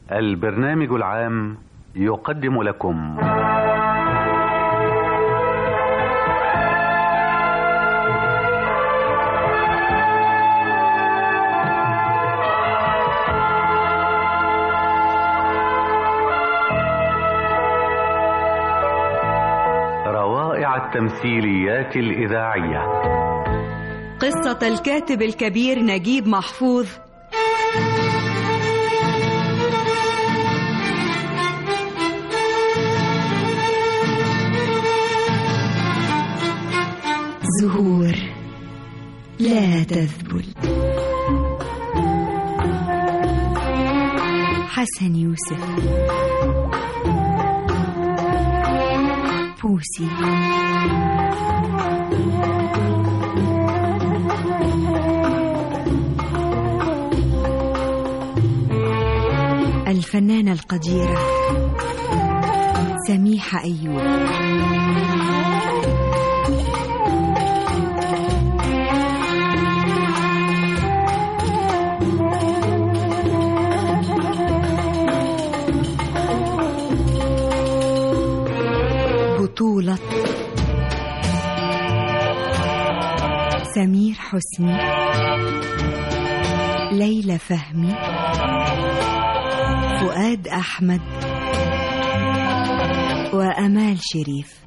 البرنامج العام يقدم لكم روائع التمثيليات الإذاعية قصة الكاتب الكبير نجيب محفوظ زهور لا تذبل حسن يوسف بوسي الفنانة القديرة سميحة أيوب بطولة سمير حسني ليلى فهمي فؤاد أحمد وأمال شريف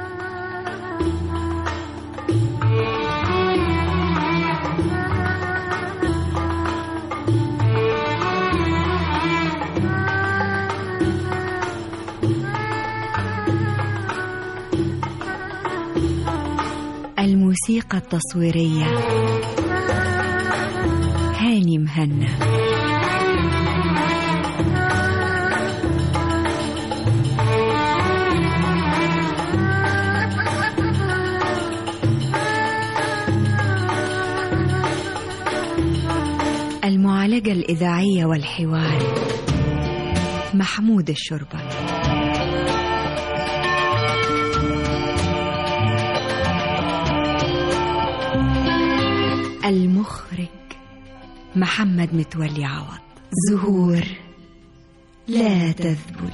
الموسيقى التصويرية هاني مهنا المعالجة الإذاعية والحوار محمود الشربة المخرج محمد متولي عوض زهور لا تذبل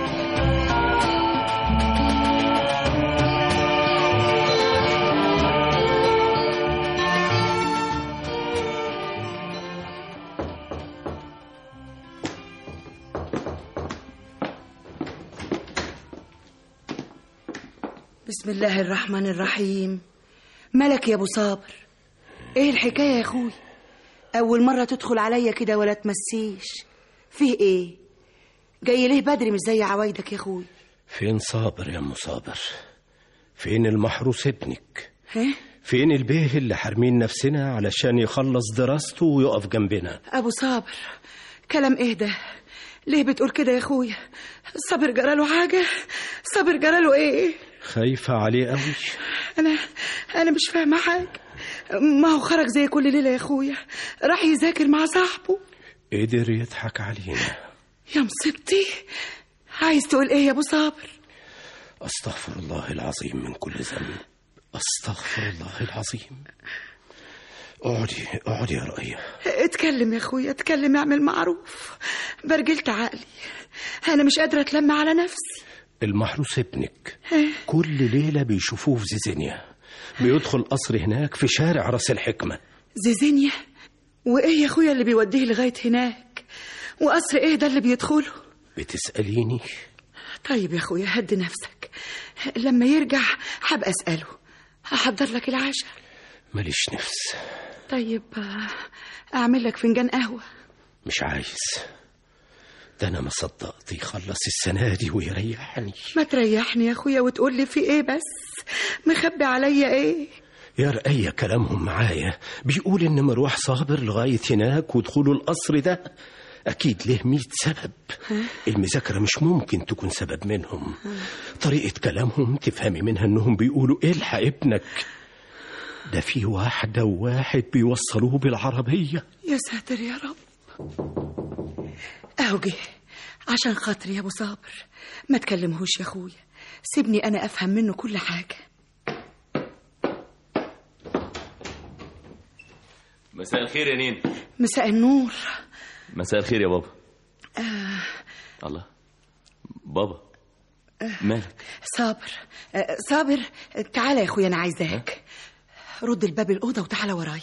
بسم الله الرحمن الرحيم ملك يا ابو صابر ايه الحكايه يا اخوي اول مره تدخل عليا كده ولا تمسيش فيه ايه جاي ليه بدري مش زي عوايدك يا اخوي فين صابر يا ام صابر فين المحروس ابنك ها فين البيه اللي حارمين نفسنا علشان يخلص دراسته ويقف جنبنا ابو صابر كلام ايه ده ليه بتقول كده يا اخويا صابر جراله حاجه صابر جراله ايه خايفة عليه قوي انا انا مش فاهمه حاجه ما هو خرج زي كل ليله يا اخويا راح يذاكر مع صاحبه قدر يضحك علينا يا مصيبتي عايز تقول ايه يا ابو صابر استغفر الله العظيم من كل ذنب استغفر الله العظيم اقعدي اقعدي يا رؤية اتكلم يا اخويا اتكلم اعمل معروف برجلت عقلي انا مش قادره اتلم على نفسي المحروس ابنك كل ليلة بيشوفوه في زيزينيا بيدخل قصر هناك في شارع راس الحكمة زيزينيا وايه يا اخويا اللي بيوديه لغايه هناك وقصر ايه ده اللي بيدخله بتسأليني طيب يا اخويا هد نفسك لما يرجع هبقى اساله هحضر لك العشاء ماليش نفس طيب آه، اعمل لك فنجان قهوه مش عايز ده انا ما صدقت يخلص السنة دي ويريحني ما تريحني يا اخويا وتقول لي في ايه بس مخبي عليا ايه يا رأي كلامهم معايا بيقول إن مروح صابر لغاية هناك ودخوله القصر ده أكيد له مية سبب المذاكرة مش ممكن تكون سبب منهم طريقة كلامهم تفهمي منها إنهم بيقولوا الحق ابنك ده في واحدة وواحد بيوصلوه بالعربية يا ساتر يا رب اهو جه عشان خاطري يا ابو صابر ما تكلمهوش يا اخويا سيبني انا افهم منه كل حاجه مساء الخير يا نين مساء النور مساء الخير يا بابا آه الله بابا مالك صابر آه، صابر آه، تعالى يا اخويا انا عايزاك رد الباب الاوضه وتعالى ورايا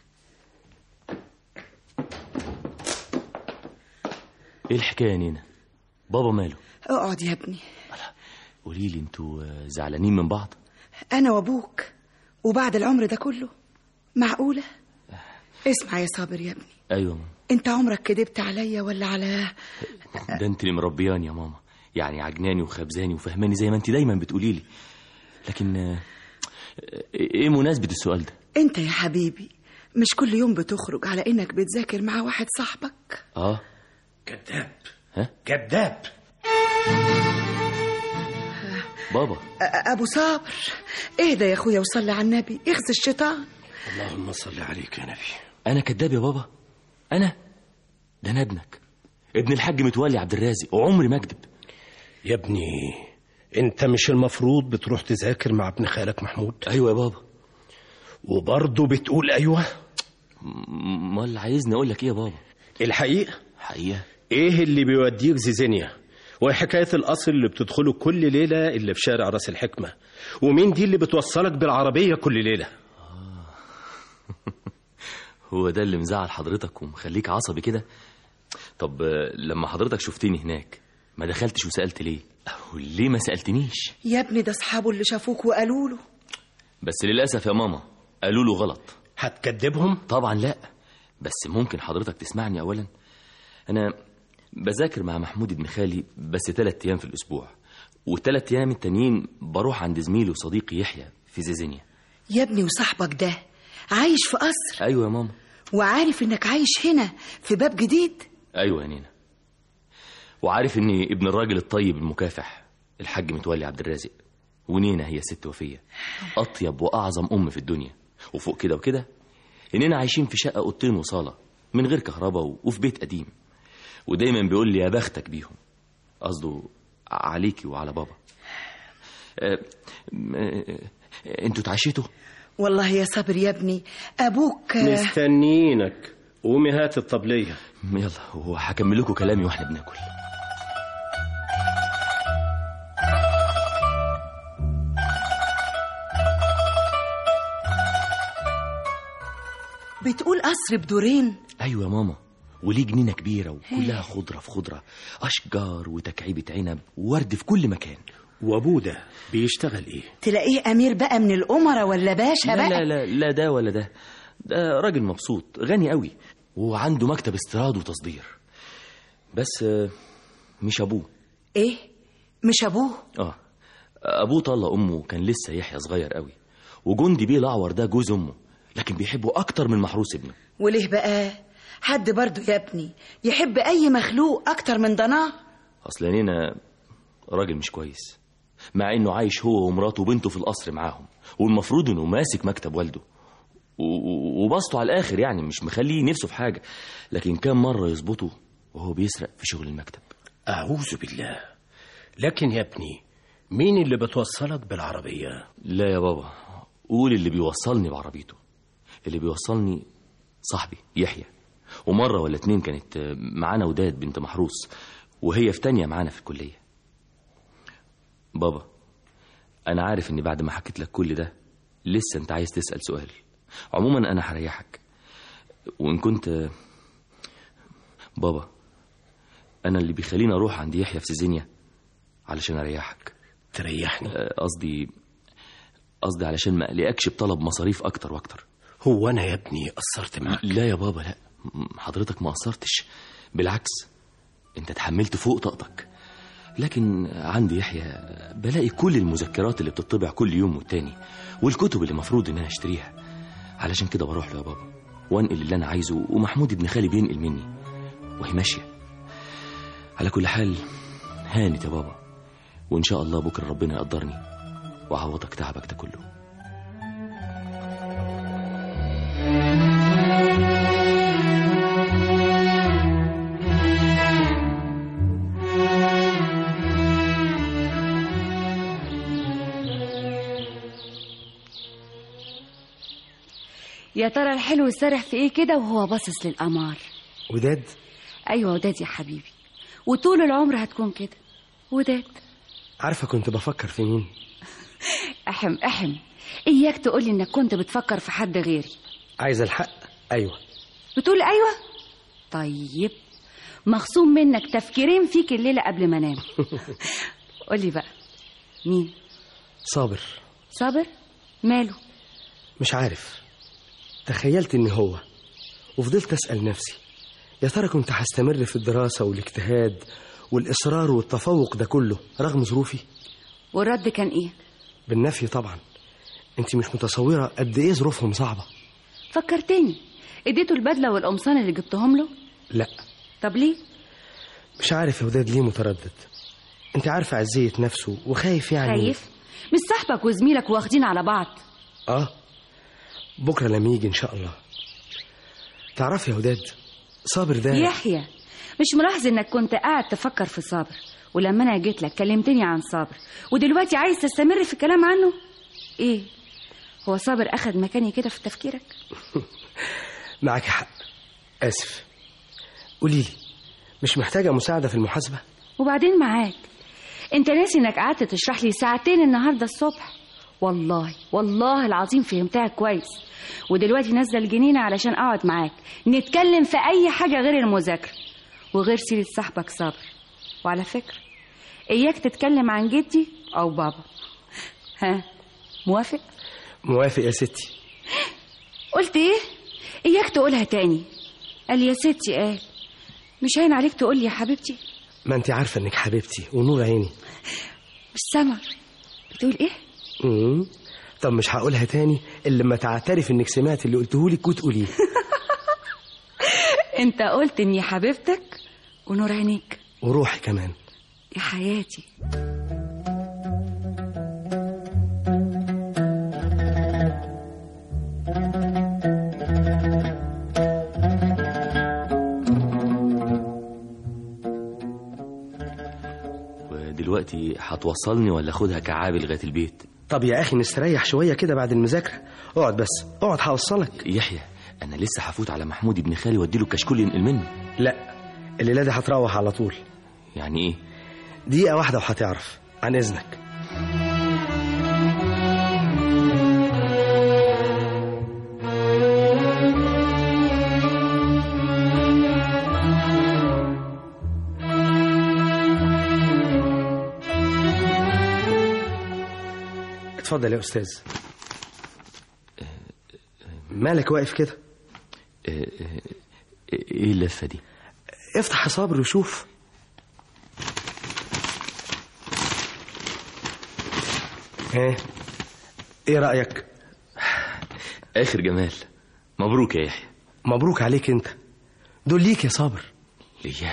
ايه الحكايه يا نينا بابا ماله اقعد يا ابني قولي لي انتوا آه، زعلانين من بعض انا وابوك وبعد العمر ده كله معقوله اسمع يا صابر يا ابني ايوه يا ماما انت عمرك كدبت عليا ولا على ده انت اللي مربياني يا ماما يعني عجناني وخبزاني وفهماني زي ما انت دايما بتقولي لي لكن آه، ايه مناسبه السؤال ده انت يا حبيبي مش كل يوم بتخرج على انك بتذاكر مع واحد صاحبك اه كذاب ها كذاب بابا أ- ابو صابر اهدى يا اخويا وصلي على النبي اخزي الشيطان اللهم صل عليك يا نبي انا كذاب يا بابا انا ده انا ابنك ابن الحاج متولي عبد الرازق وعمري ما اكذب يا ابني انت مش المفروض بتروح تذاكر مع ابن خالك محمود ايوه يا بابا وبرضه بتقول ايوه م- امال عايزني اقول لك ايه يا بابا الحقيقه حقيقه ايه اللي بيوديك زيزينيا وحكاية القصر اللي بتدخله كل ليلة اللي في شارع راس الحكمة ومين دي اللي بتوصلك بالعربية كل ليلة هو ده اللي مزعل حضرتك ومخليك عصبي كده طب آه، لما حضرتك شفتني هناك ما دخلتش وسألت ليه أو ليه ما سألتنيش يا ابني ده اصحابه اللي شافوك وقالوا له بس للأسف يا ماما قالوا له غلط هتكدبهم طبعا لا بس ممكن حضرتك تسمعني أولا أنا بذاكر مع محمود ابن خالي بس ثلاث أيام في الأسبوع والثلاث أيام التانيين بروح عند زميلي وصديقي يحيى في زيزينيا يا ابني وصاحبك ده عايش في قصر أيوة يا ماما وعارف انك عايش هنا في باب جديد ايوه يا نينا وعارف اني ابن الراجل الطيب المكافح الحاج متولي عبد الرازق ونينا هي ست وفيه اطيب واعظم ام في الدنيا وفوق كده وكده اننا عايشين في شقه اوضتين وصاله من غير كهرباء و- وفي بيت قديم ودايما بيقول لي يا بختك بيهم قصده عليكي وعلى بابا أه، أه، انتوا اتعشيتوا والله يا صابر يا ابني ابوك مستنيينك قومي هات الطبلية يلا وهكمل لكم كلامي واحنا بناكل بتقول قصر بدورين ايوه يا ماما وليه جنينه كبيره وكلها خضره في خضره اشجار وتكعيبه عنب وورد في كل مكان وابوه ده بيشتغل ايه تلاقيه امير بقى من الامراء ولا باشا لا بقى لا لا لا ده ولا ده ده راجل مبسوط غني قوي وعنده مكتب استيراد وتصدير بس آه، مش ابوه ايه مش ابوه اه ابوه طلق امه كان لسه يحيى صغير قوي وجندي بيه الاعور ده جوز امه لكن بيحبه اكتر من محروس ابنه وليه بقى حد برضو يا ابني يحب اي مخلوق اكتر من ضناه اصل نينا راجل مش كويس مع انه عايش هو ومراته وبنته في القصر معاهم والمفروض انه ماسك مكتب والده و- و- وبسطه على الاخر يعني مش مخليه نفسه في حاجه لكن كام مره يظبطه وهو بيسرق في شغل المكتب أعوذ بالله لكن يا ابني مين اللي بتوصلك بالعربية لا يا بابا قول اللي بيوصلني بعربيته اللي بيوصلني صاحبي يحيى ومرة ولا اتنين كانت آه، معانا وداد بنت محروس وهي في تانية معانا في الكلية بابا أنا عارف إني بعد ما حكيت لك كل ده لسه أنت عايز تسأل سؤال عموما أنا هريحك وإن كنت آه، بابا أنا اللي بيخليني أروح عند يحيى في سيزينيا علشان أريحك تريحني آه، قصدي قصدي علشان ما اقلقكش بطلب مصاريف اكتر واكتر هو أنا يا ابني قصرت معاك لا يا بابا لا م- حضرتك ما قصرتش بالعكس انت اتحملت فوق طاقتك لكن عندي يحيى بلاقي كل المذكرات اللي بتطبع كل يوم والتاني والكتب اللي مفروض ان انا اشتريها علشان كده بروح له يا بابا وانقل اللي انا عايزه ومحمود ابن خالي بينقل مني وهي ماشيه على كل حال هانت يا بابا وان شاء الله بكره ربنا يقدرني وعوضك تعبك ده كله يا ترى الحلو سرح في ايه كده وهو باصص للقمر وداد ايوه وداد يا حبيبي وطول العمر هتكون كده وداد عارفة كنت بفكر في مين احم احم اياك تقولي انك كنت بتفكر في حد غيري عايز الحق أيوة بتقول ايوه طيب مخصوم منك تفكيرين فيك الليله قبل ما انام قولي بقى مين صابر صابر ماله مش عارف تخيلت إن هو وفضلت أسأل نفسي يا ترى كنت هستمر في الدراسة والاجتهاد والإصرار والتفوق ده كله رغم ظروفي والرد كان ايه بالنفي طبعا انت مش متصورة قد ايه ظروفهم صعبة فكرتني اديته البدله والقمصان اللي جبتهم له لا طب ليه مش عارف يا وداد ليه متردد انت عارفة عزية نفسه وخايف يعني خايف مش صاحبك وزميلك واخدين على بعض اه بكرة لما يجي ان شاء الله تعرف يا وداد صابر ده يحيى مش ملاحظ انك كنت قاعد تفكر في صابر ولما انا جيت لك كلمتني عن صابر ودلوقتي عايز تستمر في الكلام عنه ايه هو صابر اخد مكاني كده في تفكيرك معك حق اسف قولي لي مش محتاجة مساعدة في المحاسبة وبعدين معاك انت ناسي انك قعدت تشرح لي ساعتين النهارده الصبح والله والله العظيم فهمتها كويس ودلوقتي نزل الجنينة علشان اقعد معاك نتكلم في اي حاجة غير المذاكرة وغير سيرة صاحبك صابر وعلى فكرة اياك تتكلم عن جدي او بابا ها موافق موافق يا ستي قلت ايه اياك تقولها تاني قال يا ستي قال مش هين عليك تقول لي يا حبيبتي ما انت عارفة انك حبيبتي ونور عيني مش سامع بتقول ايه مم. طب مش هقولها تاني الا لما تعترف انك سمعت اللي قلته لك وتقوليه انت قلت اني حبيبتك ونور عينيك وروحي كمان يا حياتي ودلوقتي هتوصلني ولا اخدها كعابي لغايه البيت طب يا اخي نستريح شوية كده بعد المذاكرة اقعد بس اقعد هوصلك يحيى انا لسه هفوت على محمود ابن خالي واديله الكشكول ينقل منه لا الليلة دي هتروح على طول يعني ايه دقيقة واحدة وهتعرف عن إذنك اتفضل يا أستاذ مالك واقف كده ايه اللفه دي افتح يا صابر وشوف ايه ايه رأيك اخر جمال مبروك يا يحيى مبروك عليك انت دول ليك يا صابر ليا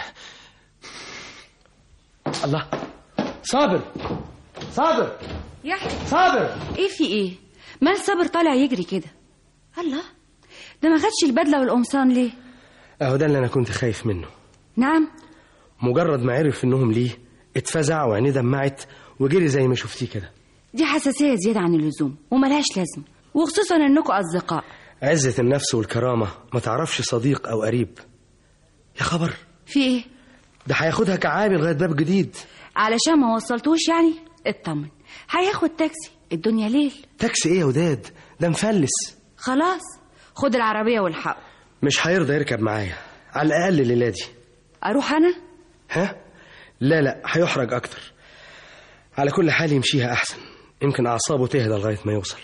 الله صابر صابر يحيى صابر ايه في ايه مال صابر طالع يجري كده الله ده ما خدش البدله والقمصان ليه اهو ده اللي انا كنت خايف منه نعم مجرد ما عرف انهم ليه اتفزع وعينيه دمعت وجري زي ما شفتيه كده دي حساسيه زياده عن اللزوم وملهاش لازمه وخصوصا انكم اصدقاء عزة النفس والكرامة ما تعرفش صديق أو قريب يا خبر في ايه ده هياخدها كعابي لغاية باب جديد علشان ما وصلتوش يعني اطمن هياخد تاكسي الدنيا ليل تاكسي ايه يا وداد ده مفلس خلاص خد العربيه والحق مش هيرضى يركب معايا على الأقل الليلة دي اروح انا ها لا لا هيحرج أكتر على كل حال يمشيها أحسن يمكن أعصابه تهدى لغاية ما يوصل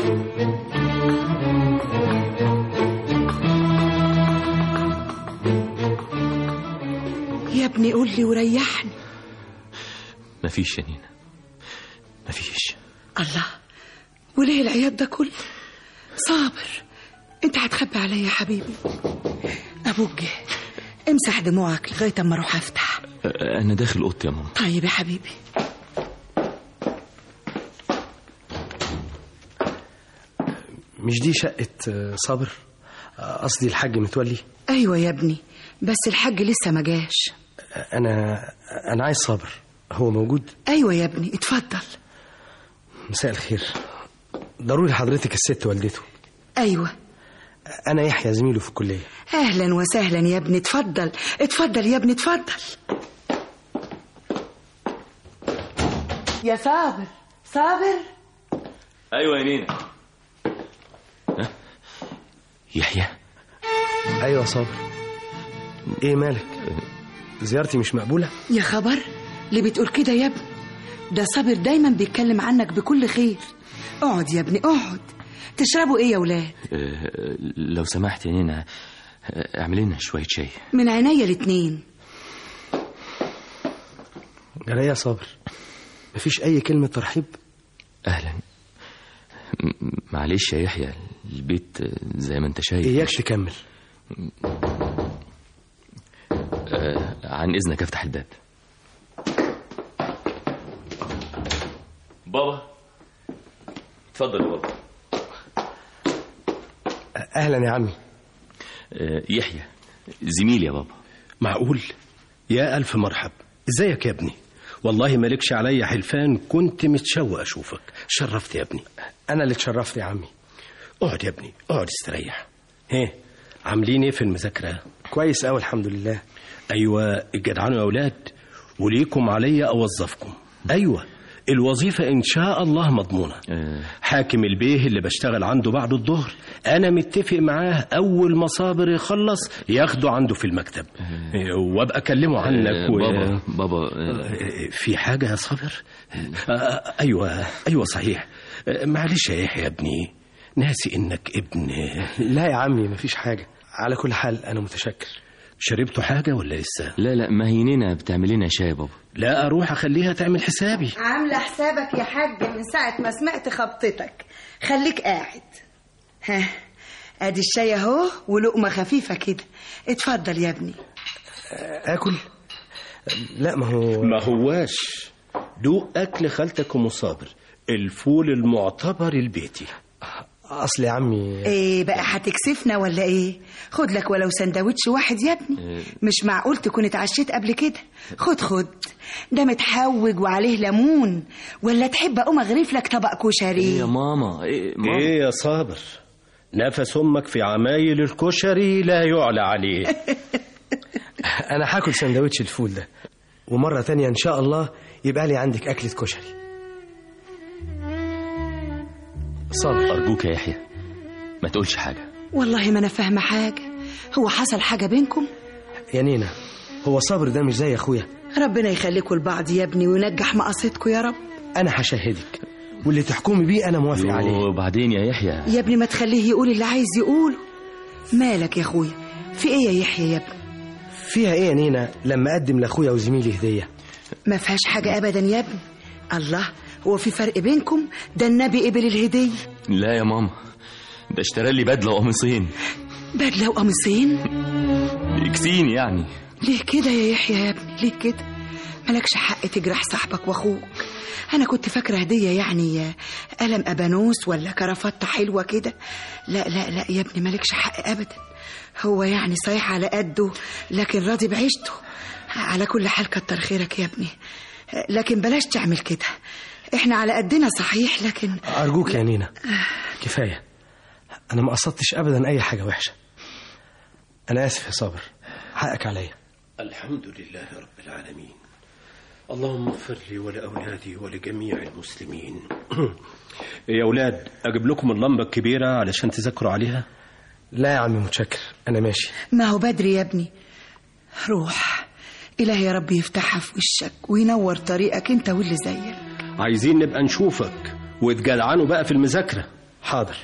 يا ابني قول لي وريحني مفيش يا نينا مفيش الله وليه العياط ده كله صابر انت هتخبي عليا يا حبيبي ابوك جه امسح دموعك لغايه اما اروح افتح أ- انا داخل اوضتي يا ماما طيب يا حبيبي مش دي شقة آه، صابر آه، قصدي الحاج متولي ايوه يا ابني بس الحاج لسه ما جاش آه، أنا أنا عايز صابر هو موجود ايوه يا ابني اتفضل مساء الخير ضروري حضرتك الست والدته ايوه أنا يحيى زميله في الكلية اهلا وسهلا يا ابني اتفضل اتفضل يا ابني اتفضل يا صابر صابر ايوه يا نينا ها؟ يحيى ايوه صابر ايه مالك زيارتي مش مقبوله يا خبر ليه بتقول كده يا ابني ده صابر دايما بيتكلم عنك بكل خير اقعد يا ابني اقعد تشربوا ايه يا ولاد أه، لو سمحت يا نينا أه، اعملي لنا شويه شاي من عينيا الاتنين جرى يا صابر مفيش اي كلمه ترحيب اهلا م- معلش يا يحيى البيت أه، زي ما انت شايف اياك تكمل أه، عن اذنك افتح الباب بابا اتفضل يا بابا اهلا يا عمي أه، يحيى زميلي يا بابا معقول يا الف مرحب ازيك يا ابني والله مالكش عليا حلفان كنت متشوق اشوفك شرفت يا ابني انا اللي اتشرفت يا عمي اقعد يا ابني اقعد استريح هيه عاملين ايه في المذاكره كويس قوي الحمد لله ايوه الجدعان يا اولاد وليكم عليا اوظفكم ايوه الوظيفة إن شاء الله مضمونة أه، حاكم البيه اللي بشتغل عنده بعد الظهر أنا متفق معاه أول ما صابر يخلص ياخده عنده في المكتب وأبقى أكلمه أه، عنك و... بابا بابا أه، في حاجة يا صابر آه، أيوة أيوة صحيح آه، معلش يا يحيى يا ابني ناسي إنك ابن لا يا عمي مفيش حاجة على كل حال أنا متشكر شربتوا حاجة ولا لسه لا لا ما هي نينا بتعمل لنا شاي يا بابا لا أروح أخليها تعمل حسابي عامله حسابك يا حاج من ساعه ما سمعت خبطتك خليك قاعد ها ادي الشاي اهو ولقمه خفيفه كده اتفضل يا ابني آكل لا ما هو ما هواش دوق أكل خالتك أم صابر الفول المعتبر البيتي أصل يا عمي ايه بقى هتكسفنا ولا ايه خد لك ولو سندوتش واحد يا ابني مش معقول تكون اتعشيت قبل كده خد خد ده متحوج وعليه ليمون ولا تحب اقوم اغرف لك طبق ايه كشري يا ماما ايه ماما إيه يا صابر نفس أمك في عمايل الكشري لا يعلى عليه أنا هاكل سندوتش الفول ده ومرة تانية إن شاء الله يبقى لي عندك أكلة كشري صابر ارجوك يا يحيى ما تقولش حاجه والله ما انا فاهمه حاجه هو حصل حاجه بينكم يا نينا هو صابر ده مش زي أخويا ربنا يخليكم لبعض يا ابني وينجح مقاصدكم يا رب أنا هشهدك واللي تحكمي بيه أنا موافق عليه وبعدين يا يحيى يا ابني ما تخليه يقول اللي عايز يقوله مالك يا اخويا في ايه يا يحيى يا ابني فيها إيه يا نينا لما أقدم لأخويا وزميلي هدية ما فيهاش حاجه ابدا يا ابني الله هو في فرق بينكم ده النبي قبل الهديه لا يا ماما ده اشترى لي بدله وقميصين بدله وقميصين يكسيني يعني ليه كده يا يحيى يا ابني ليه كده مالكش حق تجرح صاحبك واخوك انا كنت فاكره هديه يعني قلم ابانوس ولا كرافته حلوه كده لا لا لا يا ابني مالكش حق ابدا هو يعني صحيح على قده لكن راضي بعيشته على كل حال كتر خيرك يا ابني لكن بلاش تعمل كده احنا على قدنا صحيح لكن أرجوك يا نينا كفاية أنا ما قصدتش أبدا أي حاجة وحشة أنا آسف يا صابر حقك عليا الحمد لله رب العالمين اللهم اغفر لي ولأولادي ولجميع المسلمين يا أولاد أجيب لكم اللمبة الكبيرة علشان تذكروا عليها لا يا عمي متشكر أنا ماشي ما هو بدري يا ابني روح إلهي يا رب يفتحها في وشك وينور طريقك انت واللي زيك عايزين نبقى نشوفك وتجدعنوا بقى في المذاكرة حاضر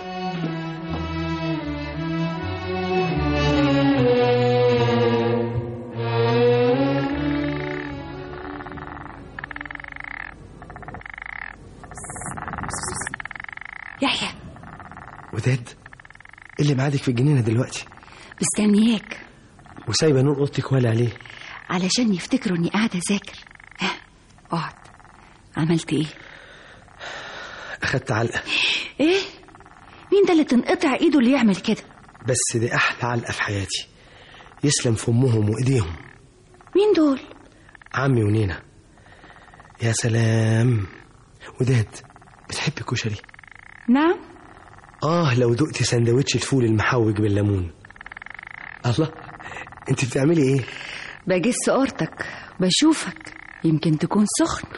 يحيى وداد إيه اللي معادك في الجنينة دلوقتي مستنياك وسايبة نور أوضتك ولا عليه علشان يفتكروا اني قاعده اذاكر ها اقعد عملت ايه أخدت علقة ايه مين ده اللي تنقطع ايده اللي يعمل كده بس دي أحلى علقة في حياتي يسلم في أمهم وإيديهم مين دول عمي ونينا يا سلام وداد بتحبي الكشري نعم آه لو دقتي سندوتش الفول المحوج بالليمون الله انت بتعملي ايه بجس قورتك بشوفك يمكن تكون سخن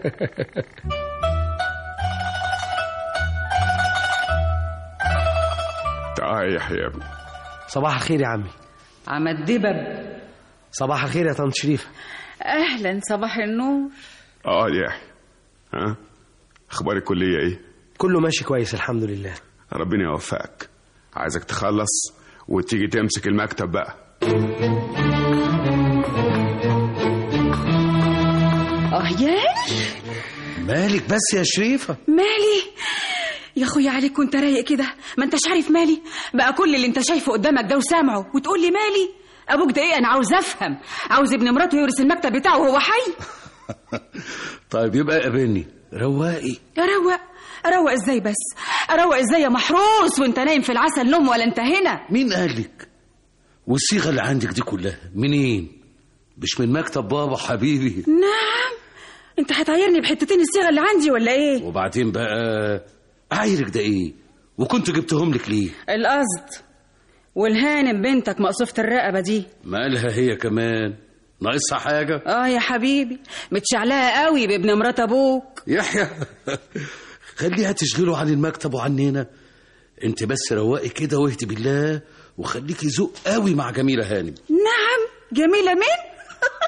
تعال يا يحيى يا ابني صباح الخير يا عمي عم الدبب صباح الخير يا طنط شريفة اهلا صباح النور اه يا يحيى ها اخبار الكليه ايه كله ماشي كويس الحمد لله ربنا يوفقك عايزك تخلص وتيجي تمسك المكتب بقى اه يا مالك بس يا شريفة مالي يا اخويا عليك كنت رايق كده ما انتش عارف مالي بقى كل اللي انت شايفه قدامك ده وسامعه وتقول لي مالي ابوك ده ايه انا عاوز افهم عاوز ابن مراته يورث المكتب بتاعه وهو حي طيب يبقى قابلني رواقي اروق اروق ازاي بس اروق ازاي يا محروس وانت نايم في العسل نوم ولا انت هنا مين قالك والصيغة اللي عندك دي كلها منين مش من مكتب بابا حبيبي نعم انت هتعايرني بحتتين الصيغه اللي عندي ولا ايه وبعدين بقى عايرك ده ايه وكنت جبتهم لك ليه القصد والهانم بنتك مقصوفة الرقبة دي مالها هي كمان ناقصها حاجة اه يا حبيبي متشعلقة قوي بابن مرات ابوك يحيى خليها تشغله عن المكتب وعننا انت بس روقي كده واهدي بالله وخليكي ذوق قوي مع جميلة هانم نعم جميلة مين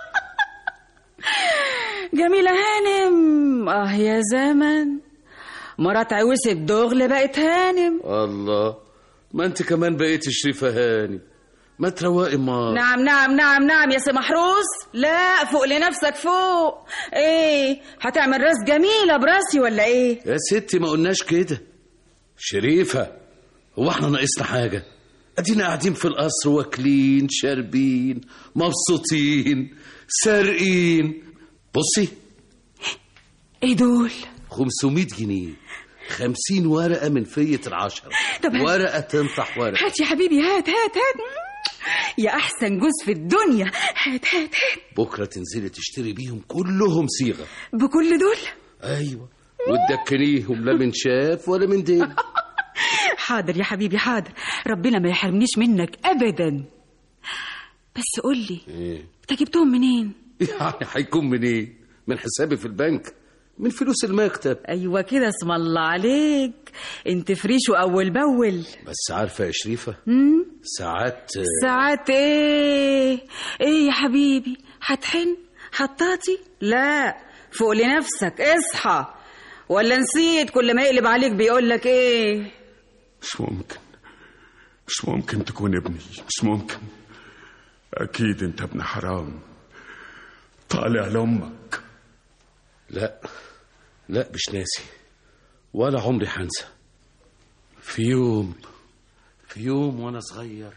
جميلة هانم اه يا زمن مرات عويس الدغل بقت هانم الله ما انت كمان بقيت شريفة هانم ما تروقي ما نعم نعم نعم نعم يا سي محروس لا فوق لنفسك فوق ايه هتعمل راس جميلة براسي ولا ايه يا ستي ما قلناش كده شريفة هو احنا ناقصنا حاجة ادينا قاعدين في القصر واكلين شاربين مبسوطين سارقين بصي ايه دول 500 جنيه 50 ورقة من فية العشرة طب هات. ورقة تنطح ورقة هات يا حبيبي هات هات هات يا احسن جوز في الدنيا هات هات هات بكرة تنزلي تشتري بيهم كلهم صيغة بكل دول أيوة وتدكنيهم لا من شاف ولا من دين حاضر يا حبيبي حاضر ربنا ما يحرمنيش منك ابدا بس قول لي إيه؟ انت جبتهم منين يعني هيكون من ايه من حسابي في البنك من فلوس المكتب ايوه كده اسم الله عليك انت فريش واول باول بس عارفة يا شريفة ساعات ساعات ايه ايه يا حبيبي هتحن حطاتي لا فوق لنفسك اصحى ولا نسيت كل ما يقلب عليك بيقول لك ايه مش ممكن مش ممكن تكون ابني مش ممكن اكيد انت ابن حرام طالع لامك لا لا مش ناسي ولا عمري هنسى في يوم في يوم وانا صغير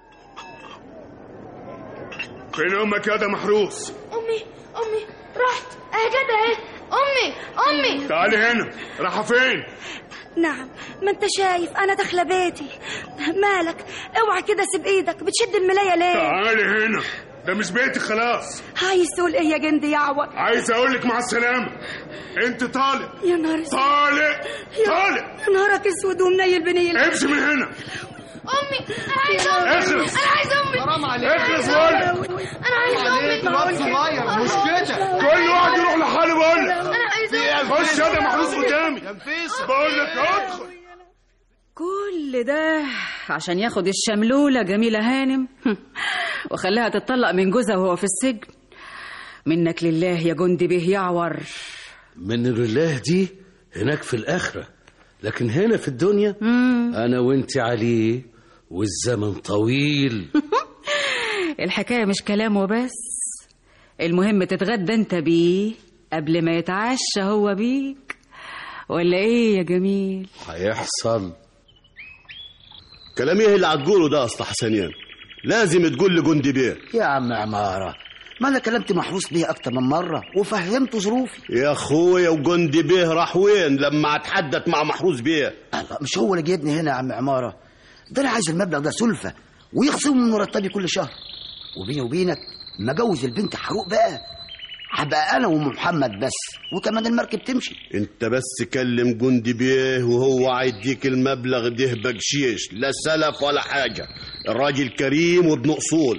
فين امك يا ده محروس امي امي رحت اهي جت اهي امي امي تعالي هنا رايحه فين نعم ما انت شايف انا داخله بيتي مالك اوعى كده سيب ايدك بتشد الملايه ليه تعالي هنا ده مش بيتك خلاص عايز تقول ايه يا جندي يا عوض عايز اقول لك مع السلامه انت طالع يا نهار اسود طالع طالع يا نهارك اسود ومنيل بنيل امشي من هنا امي انا عايز امي اخلص. انا عايز امي حرام عليك. اخلص بقول لك. انا عايز امي الواد صغير مش كده كل واحد يروح لحاله بقول لك انا عايز امي خش يا ده محروس قدامي بقول لك ادخل كل ده عشان ياخد الشملولة جميلة هانم وخليها تتطلق من جوزها وهو في السجن منك لله يا جندي به يعور من الله دي هناك في الآخرة لكن هنا في الدنيا أنا وأنت عليه والزمن طويل الحكاية مش كلام وبس المهم تتغدى انت بيه قبل ما يتعشى هو بيك ولا ايه يا جميل هيحصل كلام ايه اللي هتقوله ده يا اسطى حسنين لازم تقول لجندي بيه يا عم عمارة ما أنا كلمت محروس بيه أكتر من مرة وفهمته ظروفي يا اخويا وجندي بيه راح وين لما اتحدث مع محروس بيه الله مش هو اللي جايبني هنا يا عم عمارة ده أنا عايز المبلغ ده سلفة ويخصمه من مرتبي كل شهر وبيني وبينك ما جوز البنت حروق بقى هبقى أنا وأم محمد بس وكمان المركب تمشي انت بس كلم جندي بيه وهو هيديك المبلغ ده بقشيش لا سلف ولا حاجه الراجل كريم وابن اصول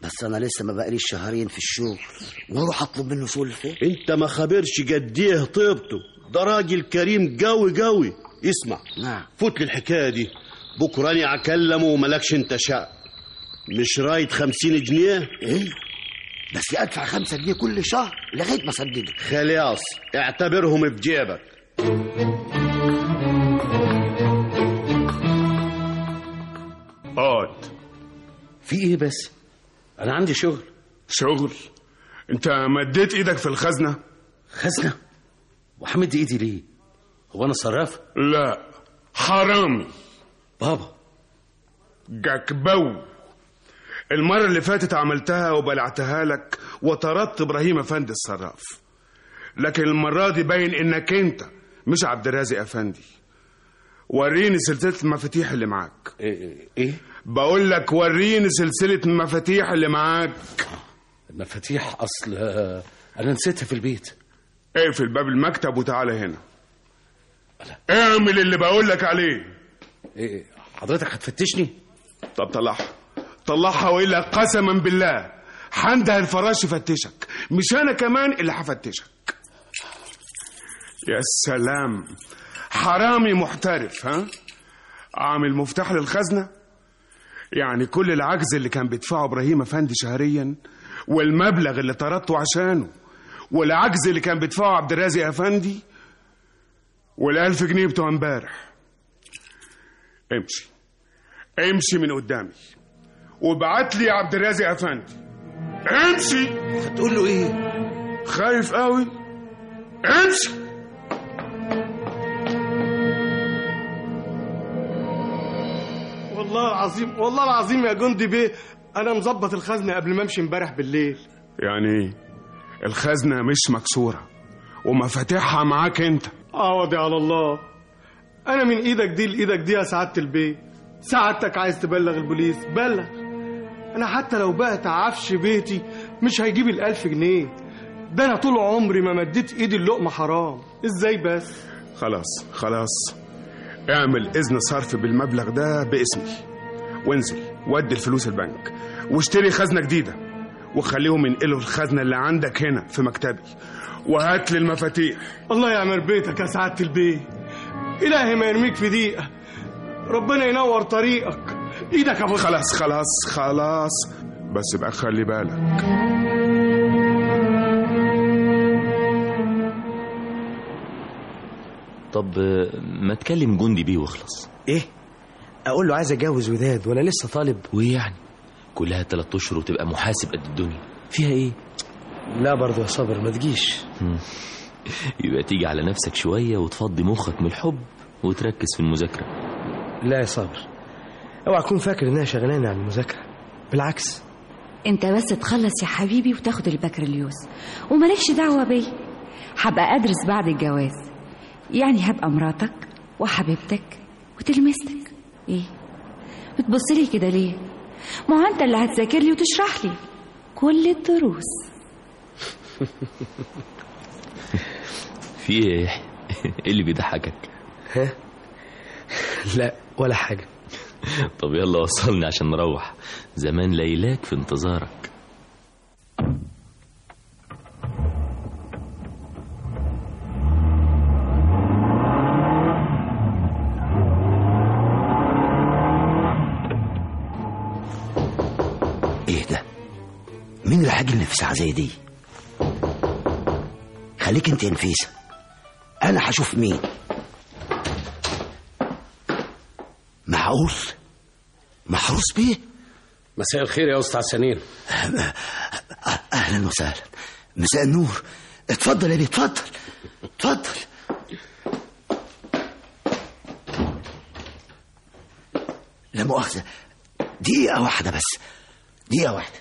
بس انا لسه ما بقاليش شهرين في الشغل واروح اطلب منه سلفه انت ما خبرش قد ايه طيبته ده راجل كريم قوي قوي اسمع نعم فوت لي الحكايه دي بكره انا اكلمه وملكش انت شاء مش رايد خمسين جنيه ايه بس ادفع خمسة جنيه كل شهر لغايه ما اسددك خلاص اعتبرهم في جيبك اقعد في ايه بس انا عندي شغل شغل انت مديت ايدك في الخزنه خزنه وحمد ايدي ليه هو انا صراف لا حرامي بابا جاكبو المرة اللي فاتت عملتها وبلعتها لك وطردت ابراهيم افندي الصراف لكن المرة دي باين انك انت مش عبد الرازق افندي وريني سلسلة المفاتيح اللي معاك ايه, إيه؟ بقول لك وريني سلسلة المفاتيح اللي معاك المفاتيح اصل آه، انا نسيتها في البيت اقفل باب المكتب وتعالى هنا اعمل اللي بقول لك عليه إيه حضرتك هتفتشني طب طلعها طلعها والا قسما بالله حنده الفراش يفتشك مش انا كمان اللي هفتشك يا سلام حرامي محترف ها عامل مفتاح للخزنه يعني كل العجز اللي كان بيدفعه ابراهيم افندي شهريا والمبلغ اللي طردته عشانه والعجز اللي كان بيدفعه عبد الرازق افندي والألف جنيه بتوع امبارح امشي امشي من قدامي وابعت لي عبد الرازق افندي امشي هتقول له ايه خايف قوي امشي والله العظيم والله العظيم يا جندي بيه انا مظبط الخزنه قبل ما امشي امبارح بالليل يعني ايه الخزنه مش مكسوره ومفاتيحها معاك انت عوضي على الله انا من ايدك دي لايدك دي يا سعاده البيه سعادتك عايز تبلغ البوليس بلغ انا حتى لو بعت عفش بيتي مش هيجيب الالف جنيه ده انا طول عمري ما مديت ايدي اللقمه حرام ازاي بس خلاص خلاص اعمل اذن صرف بالمبلغ ده باسمي وانزل ودي الفلوس البنك واشتري خزنه جديده وخليهم ينقلوا الخزنه اللي عندك هنا في مكتبي وهات لي المفاتيح الله يعمر بيتك يا سعاده البيه الهي ما يرميك في دقيقه ربنا ينور طريقك ايدك يا ابو خلاص خلاص خلاص بس بقى خلي بالك طب آه، ما تكلم جندي بيه واخلص ايه اقول له عايز اتجوز وداد وانا لسه طالب وايه يعني كلها تلات اشهر وتبقى محاسب قد الدنيا فيها ايه لا برضه يا صابر ما تجيش مم. يبقى تيجي على نفسك شوية وتفضي مخك من الحب وتركز في المذاكرة لا يا صابر اوعى تكون فاكر انها شغلانه عن المذاكره بالعكس انت بس تخلص يا حبيبي وتاخد البكالوريوس ومالكش دعوة بيا هبقى ادرس بعد الجواز يعني هبقى مراتك وحبيبتك وتلمستك ايه بتبص لي كده ليه ما هو انت اللي هتذاكر لي وتشرح لي كل الدروس في ايه يا يحيى؟ ايه اللي بيضحكك ها لا ولا حاجه طب يلا وصلني عشان نروح زمان ليلاك في انتظارك ايه ده مين اللي هاجي في ساعه زي دي خليك انت يا نفيسه انا هشوف مين معقول محروس بيه مساء الخير يا استاذ سنين اهلا وسهلا مساء النور اتفضل يا بيه اتفضل اتفضل لا مؤاخذة دقيقة واحدة بس دقيقة واحدة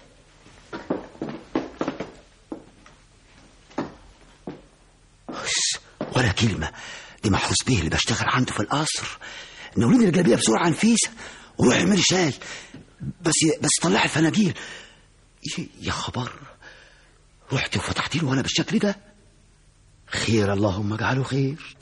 هش، ولا كلمة دي محروس بيه اللي بشتغل عنده في القصر نولين الجلابية بسرعة نفيسة وروح اعملي شاي بس بس طلع الفناجيل ي- يا خبر رحت وفتحت له وانا بالشكل ده خير اللهم اجعله خير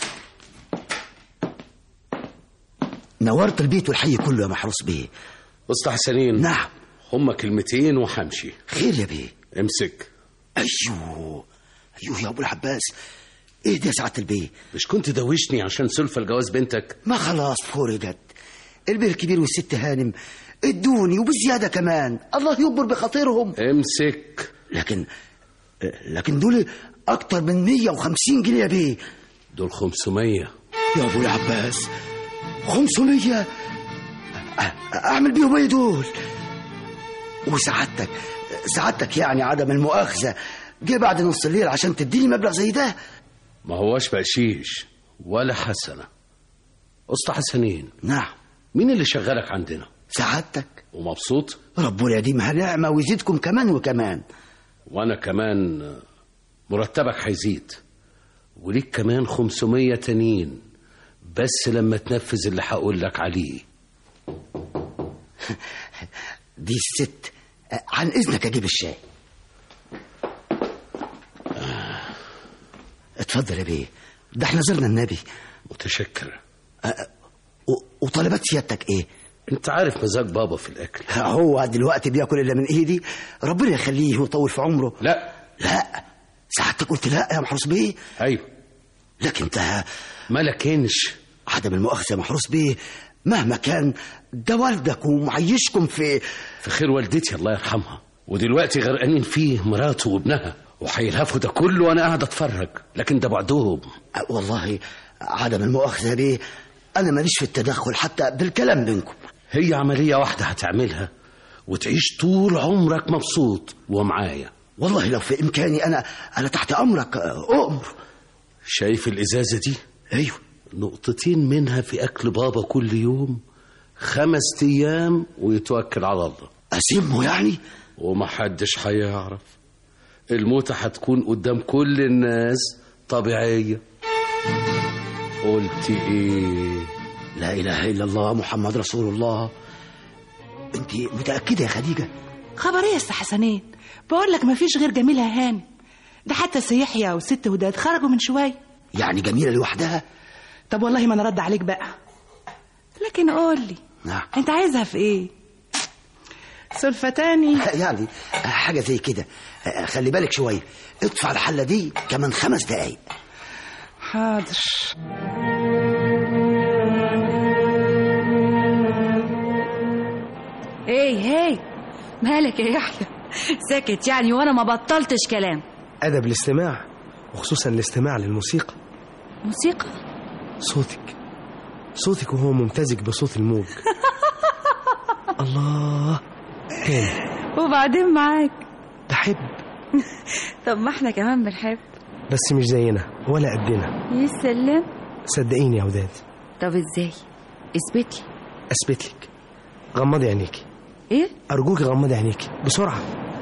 نورت البيت والحي كله يا محروس بيه استاذ حسنين نعم هما كلمتين وحمشي خير يا بيه امسك ايوه ايوه يا ابو العباس ايه ده يا سعاده البيه مش كنت دوشني عشان سلفة الجواز بنتك ما خلاص فرجت البيه الكبير والست هانم ادوني وبزياده كمان الله يكبر بخاطرهم امسك لكن لكن دول اكتر من 150 جنيه يا بيه دول 500 يا ابو العباس 500 أ- اعمل بيهم ايه دول وسعادتك سعادتك يعني عدم المؤاخذه جه بعد نص الليل عشان تديني مبلغ زي ده ما هواش بقشيش ولا حسنة أسطى حسنين نعم مين اللي شغالك عندنا سعادتك ومبسوط ربنا يديمها نعمه ويزيدكم كمان وكمان وأنا كمان مرتبك هيزيد وليك كمان 500 تانيين بس لما تنفذ اللي هقول لك عليه دي الست عن اذنك اجيب الشاي اتفضل يا بيه ده احنا زرنا النبي متشكر و- وطلبات سيادتك ايه انت عارف مزاج بابا في الاكل هو دلوقتي بياكل الا من ايدي ربنا يخليه ويطول في عمره لا لا سعادتك قلت لا يا محروس بيه ايوه لكن انت ما لكنش عدم المؤاخذه يا محروس بيه مهما كان ده والدك ومعيشكم في في خير والدتي الله يرحمها ودلوقتي غرقانين فيه مراته وابنها وهيلهفوا ده كله وانا قاعد اتفرج لكن ده بعدهم والله عدم المؤاخذه بيه انا ماليش في التدخل حتى بالكلام بينكم هي عملية واحدة هتعملها وتعيش طول عمرك مبسوط ومعايا والله لو في امكاني انا انا تحت امرك اؤمر شايف الإزازة دي؟ ايوه نقطتين منها في أكل بابا كل يوم خمس أيام ويتوكل على الله اسمه يعني ومحدش هيعرف الموتة هتكون قدام كل الناس طبيعية قلت ايه لا اله الا الله محمد رسول الله انت متاكده يا خديجه خبر ايه يا أستاذ حسنين بقول لك مفيش غير جميلة هانم ده حتى سي يحيى والست وداد خرجوا من شوية يعني جميله لوحدها طب والله ما انا رد عليك بقى لكن قول لي نعم انت عايزها في ايه سلفة تاني يعني حاجه زي كده خلي بالك شويه ادفع الحله دي كمان خمس دقايق حاضر ايه هي مالك يا يحيى ساكت يعني وانا ما بطلتش كلام أدب الاستماع وخصوصا الاستماع للموسيقى موسيقى صوتك صوتك وهو ممتزج بصوت الموج الله تاني وبعدين معاك بحب طب ما احنا كمان بنحب بس مش زينا ولا قدنا يا سلام صدقيني يا وداد طب ازاي اثبت لي اثبت لك غمضي عينيكي ايه ارجوكي غمضي عينيكي بسرعه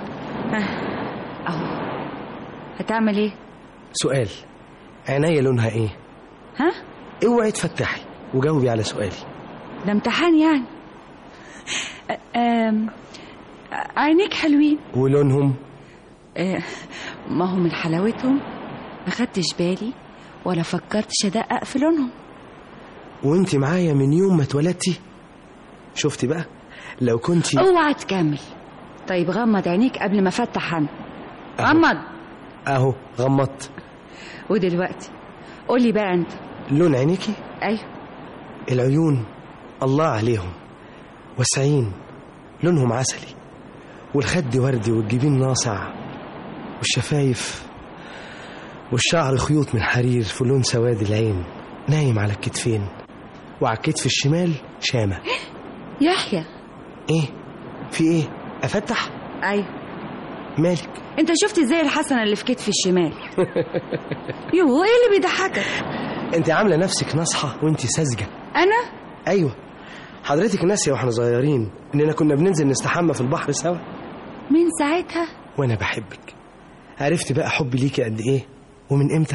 اهو هتعمل ايه سؤال عينيا لونها ايه ها اوعي تفتحي وجاوبي على سؤالي ده امتحان يعني أ- أم... عينيك حلوين ولونهم آه، ما هم من حلاوتهم ما خدتش بالي ولا فكرتش ادقق في لونهم وانت معايا من يوم ما اتولدتي شفتي بقى لو كنت اوعى تكمل طيب غمض عينيك قبل ما افتح انا غمض اهو غمضت ودلوقتي قولي بقى انت لون عينيكي ايوه العيون الله عليهم واسعين لونهم عسلي والخد وردي والجبين ناصع والشفايف والشعر خيوط من حرير في لون سواد العين نايم على الكتفين وعلى الكتف الشمال شامة يحيى ايه في ايه افتح ايوه مالك انت شفت ازاي الحسنه اللي في كتفي الشمال يوه ايه اللي بيضحكك انت عامله نفسك ناصحه وانت ساذجه انا ايوه حضرتك ناسيه واحنا صغيرين اننا كنا بننزل نستحمى في البحر سوا من ساعتها وانا بحبك عرفت بقى حبي ليكي قد ايه ومن امتى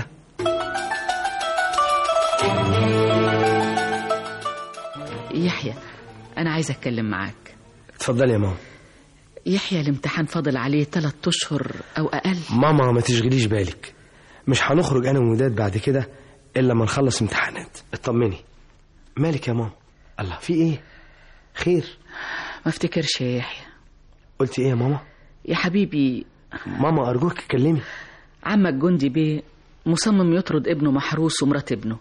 يحيى أنا عايزة أتكلم معاك اتفضلي يا ماما يحيى الامتحان فاضل عليه ثلاث أشهر أو أقل ماما ما تشغليش بالك مش هنخرج انا ومداد بعد كده الا لما نخلص امتحانات اطمني مالك يا ماما الله في ايه خير ما افتكرش يا يحيى قلتي ايه يا ماما يا حبيبي ماما ارجوك اتكلمي عمك جندي بيه مصمم يطرد ابنه محروس ومرات ابنه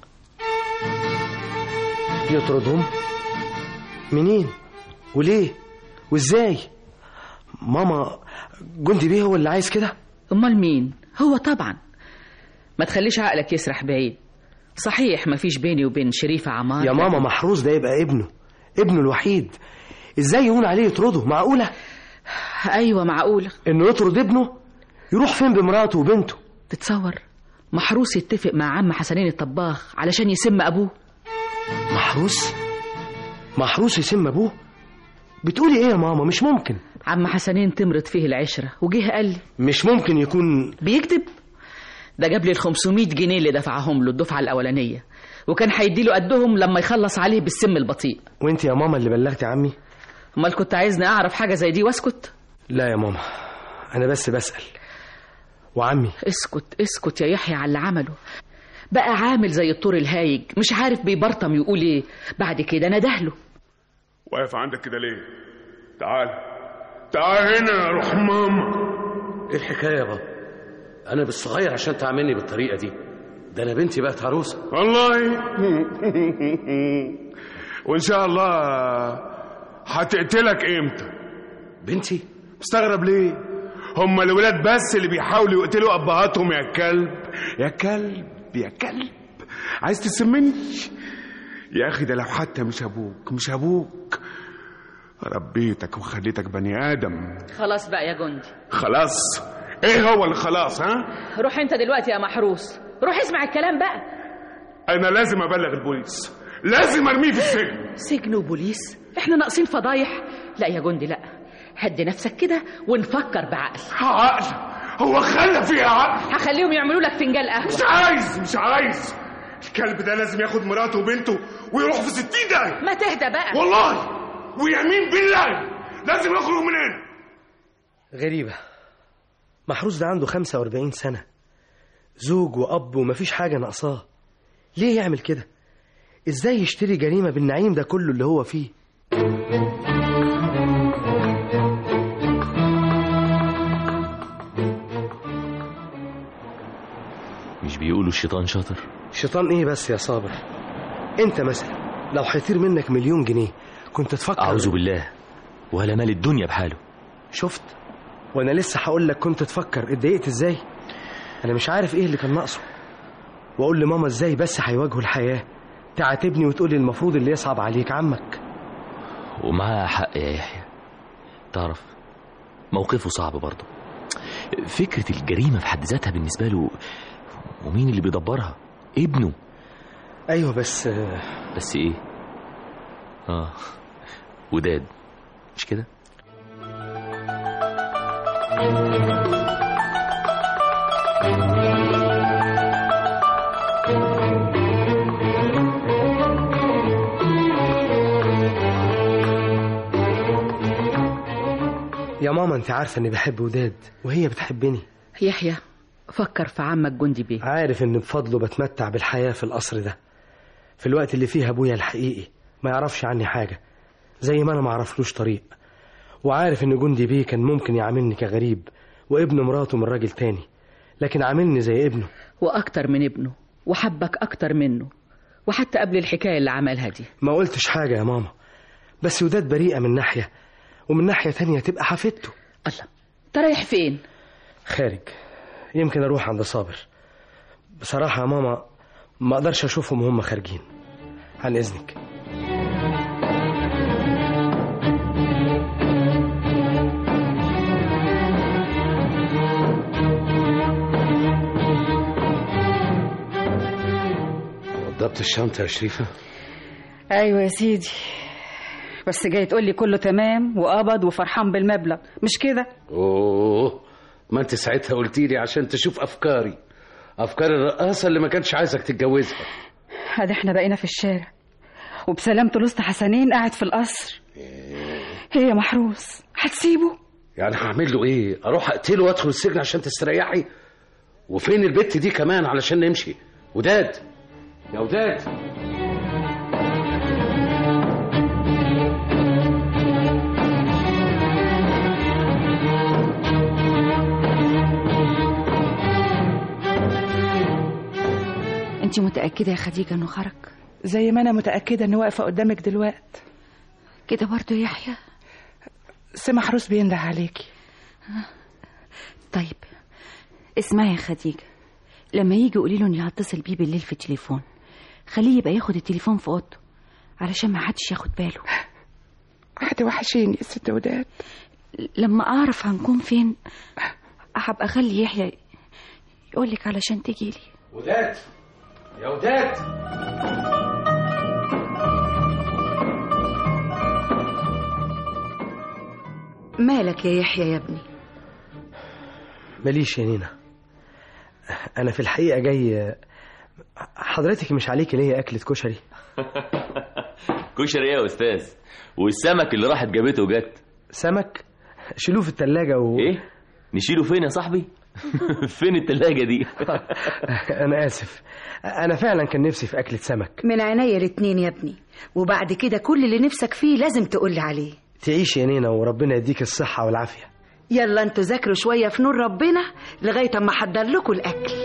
يطردهم منين وليه وازاي ماما جندي بيه هو اللي عايز كده امال مين هو طبعا ما تخليش عقلك يسرح بعيد صحيح ما فيش بيني وبين شريفة عمار يا ماما محروس ده يبقى ابنه ابنه الوحيد ازاي يهون عليه يطرده معقوله ايوه معقوله انه يطرد ابنه يروح فين بمراته وبنته تتصور محروس يتفق مع عم حسنين الطباخ علشان يسم ابوه محروس محروس يسم ابوه بتقولي ايه يا ماما مش ممكن عم حسنين تمرت فيه العشرة وجه قال لي مش ممكن يكون بيكذب ده جاب لي ال 500 جنيه اللي دفعهم له الدفعة الأولانية وكان هيديله قدهم لما يخلص عليه بالسم البطيء وانت يا ماما اللي بلغتي عمي امال كنت عايزني اعرف حاجة زي دي واسكت لا يا ماما انا بس بسأل وعمي اسكت اسكت يا يحيى على اللي عمله بقى عامل زي الطور الهايج مش عارف بيبرطم يقول ايه بعد كده ندهله واقف عندك كده ليه تعال تعال هنا يا روح ماما ايه الحكايه يا بابا انا بالصغير عشان تعاملني بالطريقه دي ده انا بنتي بقت عروسه والله وان شاء الله هتقتلك امتى بنتي مستغرب ليه هم الولاد بس اللي بيحاولوا يقتلوا ابهاتهم يا كلب يا كلب يا كلب عايز تسمني يا اخي ده لو حتى مش ابوك مش ابوك ربيتك وخليتك بني ادم خلاص بقى يا جندي خلاص ايه هو اللي خلاص ها روح انت دلوقتي يا محروس روح اسمع الكلام بقى انا لازم ابلغ البوليس لازم ارميه في السجن سجن وبوليس احنا ناقصين فضايح لا يا جندي لا هدي نفسك كده ونفكر بعقل عقل هو خلى فيها عقل هخليهم يعملوا لك فنجان قهوه مش عايز مش عايز الكلب ده لازم ياخد مراته وبنته ويروح في ستين داهية ما تهدى بقى والله ويمين بالله لازم يخرج من هنا غريبة محروس ده عنده 45 سنة زوج وأب ومفيش حاجة ناقصاه ليه يعمل كده؟ ازاي يشتري جريمة بالنعيم ده كله اللي هو فيه؟ مش بيقولوا الشيطان شاطر شيطان ايه بس يا صابر انت مثلا لو هيطير منك مليون جنيه كنت تفكر أعوذ بالله ولا مال الدنيا بحاله شفت وانا لسه هقول لك كنت تفكر اتضايقت ازاي انا مش عارف ايه اللي كان ناقصه واقول لماما ازاي بس هيواجهوا الحياه تعاتبني وتقولي المفروض اللي يصعب عليك عمك ومعاه حق يا يحيى تعرف موقفه صعب برضه فكرة الجريمة في حد ذاتها بالنسبة له ومين اللي بيدبرها ابنه ايوه بس بس ايه اه وداد مش كده يا ماما انت عارفه اني بحب وداد وهي بتحبني يحيى فكر في عمك جندي بيه عارف ان بفضله بتمتع بالحياه في القصر ده في الوقت اللي فيه ابويا الحقيقي ما يعرفش عني حاجه زي ما انا ما اعرفلوش طريق وعارف ان جندي بيه كان ممكن يعاملني كغريب وابن مراته من راجل تاني لكن عاملني زي ابنه واكتر من ابنه وحبك اكتر منه وحتى قبل الحكايه اللي عملها دي ما قلتش حاجه يا ماما بس وداد بريئه من ناحيه ومن ناحيه تانية تبقى حفيدته الله انت رايح فين خارج يمكن اروح عند صابر بصراحه يا ماما ما اقدرش اشوفهم وهم خارجين عن اذنك وضبت الشنطه يا شريفه ايوه يا سيدي بس جاي تقول لي كله تمام وقبض وفرحان بالمبلغ مش كده اوه ما انت ساعتها قلتي لي عشان تشوف افكاري افكار الرقاصه اللي ما كانش عايزك تتجوزها ادي احنا بقينا في الشارع وبسلامته لست حسنين قاعد في القصر هي محروس هتسيبه يعني هعمل له ايه اروح اقتله وادخل السجن عشان تستريحي وفين البت دي كمان علشان نمشي وداد يا وداد انت متأكدة يا خديجة انه خرج زي ما انا متاكده اني واقفه قدامك دلوقت كده برضه يحيى سي محروس بينده عليكي طيب اسمعي يا خديجة لما يجي قولي له اني هتصل بيه بالليل في التليفون خليه يبقى ياخد التليفون في اوضته علشان ما حدش ياخد باله هتوحشيني يا ست وداد لما اعرف هنكون فين هبقى اخلي يحيى يقولك علشان تجيلي وداد يا وداد مالك يا يحيى يا ابني ماليش يا نينا انا في الحقيقه جاي حضرتك مش عليكي ليا اكله كشري كشري ايه يا استاذ والسمك اللي راحت جابته جت سمك شيلوه في التلاجة و... ايه نشيله فين يا صاحبي فين التلاجة دي انا اسف انا فعلا كان نفسي في اكله سمك من عينيا الاتنين يا ابني وبعد كده كل اللي نفسك فيه لازم تقولي عليه تعيش يا نينا وربنا يديك الصحه والعافيه يلا انتوا ذاكروا شويه في نور ربنا لغايه اما احضر لكم الاكل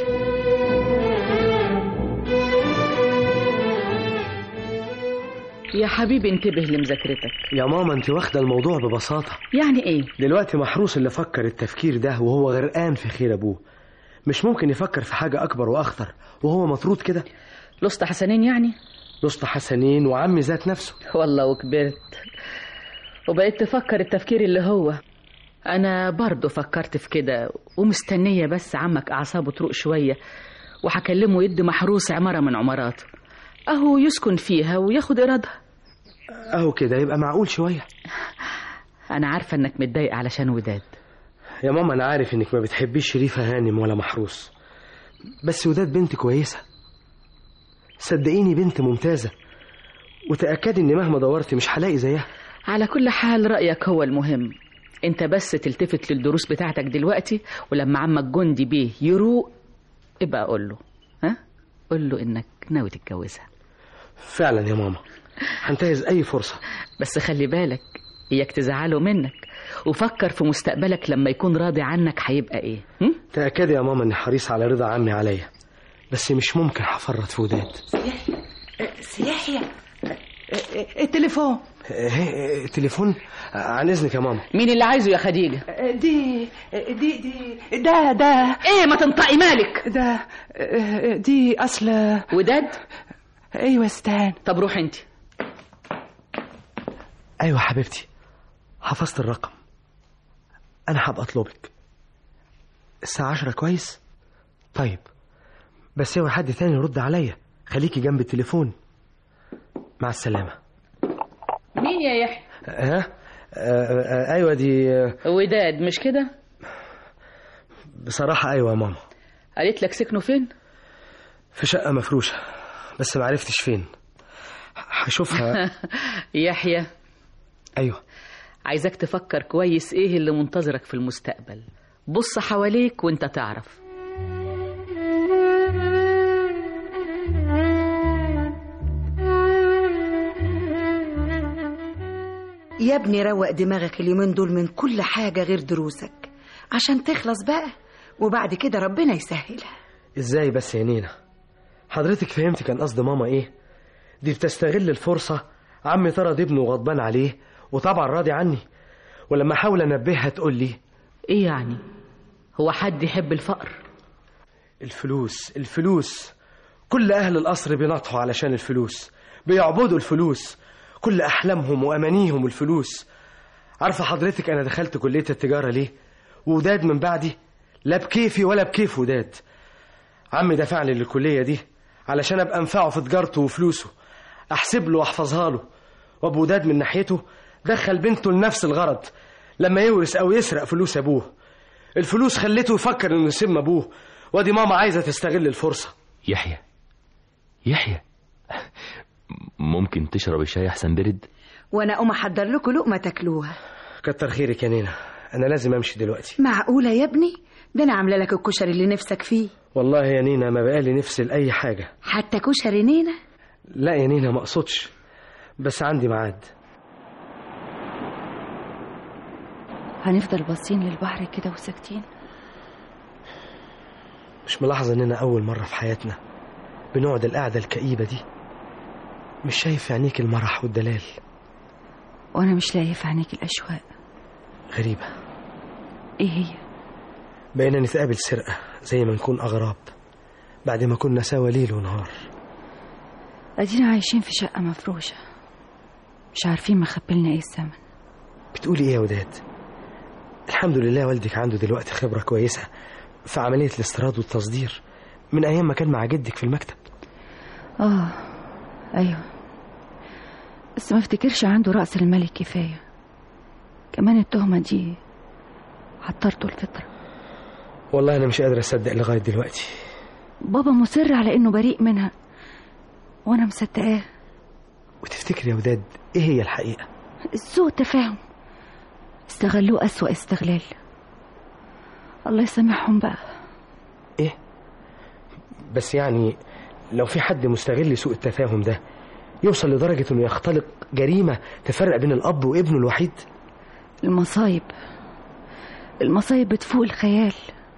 يا حبيبي انتبه لمذاكرتك يا ماما انت واخده الموضوع ببساطه يعني ايه دلوقتي محروس اللي فكر التفكير ده وهو غرقان في خير ابوه مش ممكن يفكر في حاجه اكبر واخطر وهو مطرود كده لست حسنين يعني لست حسنين وعمي ذات نفسه والله وكبرت وبقيت تفكر التفكير اللي هو انا برضه فكرت في كده ومستنيه بس عمك اعصابه تروق شويه وهكلمه يد محروس عماره من عماراته اهو يسكن فيها وياخد ايرادها اهو كده يبقى معقول شويه انا عارفه انك متضايق علشان وداد يا ماما انا عارف انك ما بتحبيش شريفه هانم ولا محروس بس وداد بنت كويسه صدقيني بنت ممتازه وتاكدي ان مهما دورت مش هلاقي زيها على كل حال رايك هو المهم انت بس تلتفت للدروس بتاعتك دلوقتي ولما عمك جندي بيه يروق ابقى قول له ها قول له انك ناوي تتجوزها فعلا يا ماما هنتهز اي فرصه بس خلي بالك اياك تزعله منك وفكر في مستقبلك لما يكون راضي عنك هيبقى ايه هم؟ تاكدي يا ماما اني حريص على رضا عمي عليا بس مش ممكن هفرط في وداد يحيى التليفون إيه، التليفون عن اذنك يا ماما مين اللي عايزه يا خديجه دي دي دي ده ده ايه ما تنطقي مالك ده دي اصل وداد ايوه استهان طب روح انت ايوه حبيبتي حفظت الرقم انا هبقى اطلبك الساعه عشرة كويس طيب بس اوعي حد تاني يرد عليا خليكي جنب التليفون مع السلامه مين يا يحيى ها آه آه ايوه دي آه، وداد مش كده بصراحه ايوه يا ماما قالت لك سكنوا فين في شقه مفروشه بس ما عرفتش فين هشوفها يحيى ايوه عايزك تفكر كويس ايه اللي منتظرك في المستقبل بص حواليك وانت تعرف يا ابني روق دماغك اليومين دول من كل حاجه غير دروسك عشان تخلص بقى وبعد كده ربنا يسهلها ازاي بس يا نينا حضرتك فهمت كان قصد ماما ايه دي بتستغل الفرصة عمي طرد ابنه غضبان عليه وطبعا راضي عني ولما احاول انبهها تقول لي ايه يعني هو حد يحب الفقر الفلوس الفلوس كل اهل القصر بينطحوا علشان الفلوس بيعبدوا الفلوس كل احلامهم وامانيهم الفلوس عارفه حضرتك انا دخلت كليه التجاره ليه وداد من بعدي لا بكيفي ولا بكيف وداد عمي دفع لي للكليه دي علشان ابقى انفعه في تجارته وفلوسه احسب له واحفظها له وابو وداد من ناحيته دخل بنته لنفس الغرض لما يورث او يسرق فلوس ابوه الفلوس خلته يفكر انه يسم ابوه وادي ماما عايزه تستغل الفرصه يحيى يحيى ممكن تشرب الشاي احسن برد وانا اقوم احضر لكم لقمه تاكلوها كتر خيرك يا نينا انا لازم امشي دلوقتي معقوله يا ابني ده انا عامله لك الكشري اللي نفسك فيه والله يا نينا ما بقالي نفسي لاي حاجه حتى كشري نينا لا يا نينا ما اقصدش بس عندي ميعاد هنفضل باصين للبحر كده وساكتين مش ملاحظه اننا اول مره في حياتنا بنقعد القعدة الكئيبة دي مش شايف في عينيك المرح والدلال وانا مش لاقيه في عينيك الاشواق غريبة ايه هي بقينا نتقابل سرقة زي ما نكون أغراب بعد ما كنا سوا ليل ونهار ادينا عايشين في شقه مفروشه مش عارفين مخبلنا ايه الزمن بتقولي ايه يا وداد الحمد لله والدك عنده دلوقتي خبرة كويسة في عملية الاستيراد والتصدير من أيام ما كان مع جدك في المكتب اه ايوه بس ما افتكرش عنده رأس الملك كفاية كمان التهمة دي عطرته الفطرة والله أنا مش قادر أصدق لغاية دلوقتي بابا مصر على انه بريء منها وانا مصدقاه وتفتكر يا وداد إيه هي الحقيقة سوء تفاهم استغلوه أسوأ استغلال الله يسامحهم بقى إيه بس يعني لو في حد مستغل سوء التفاهم ده يوصل لدرجة إنه يختلق جريمة تفرق بين الأب وابنه الوحيد المصايب المصايب بتفوق الخيال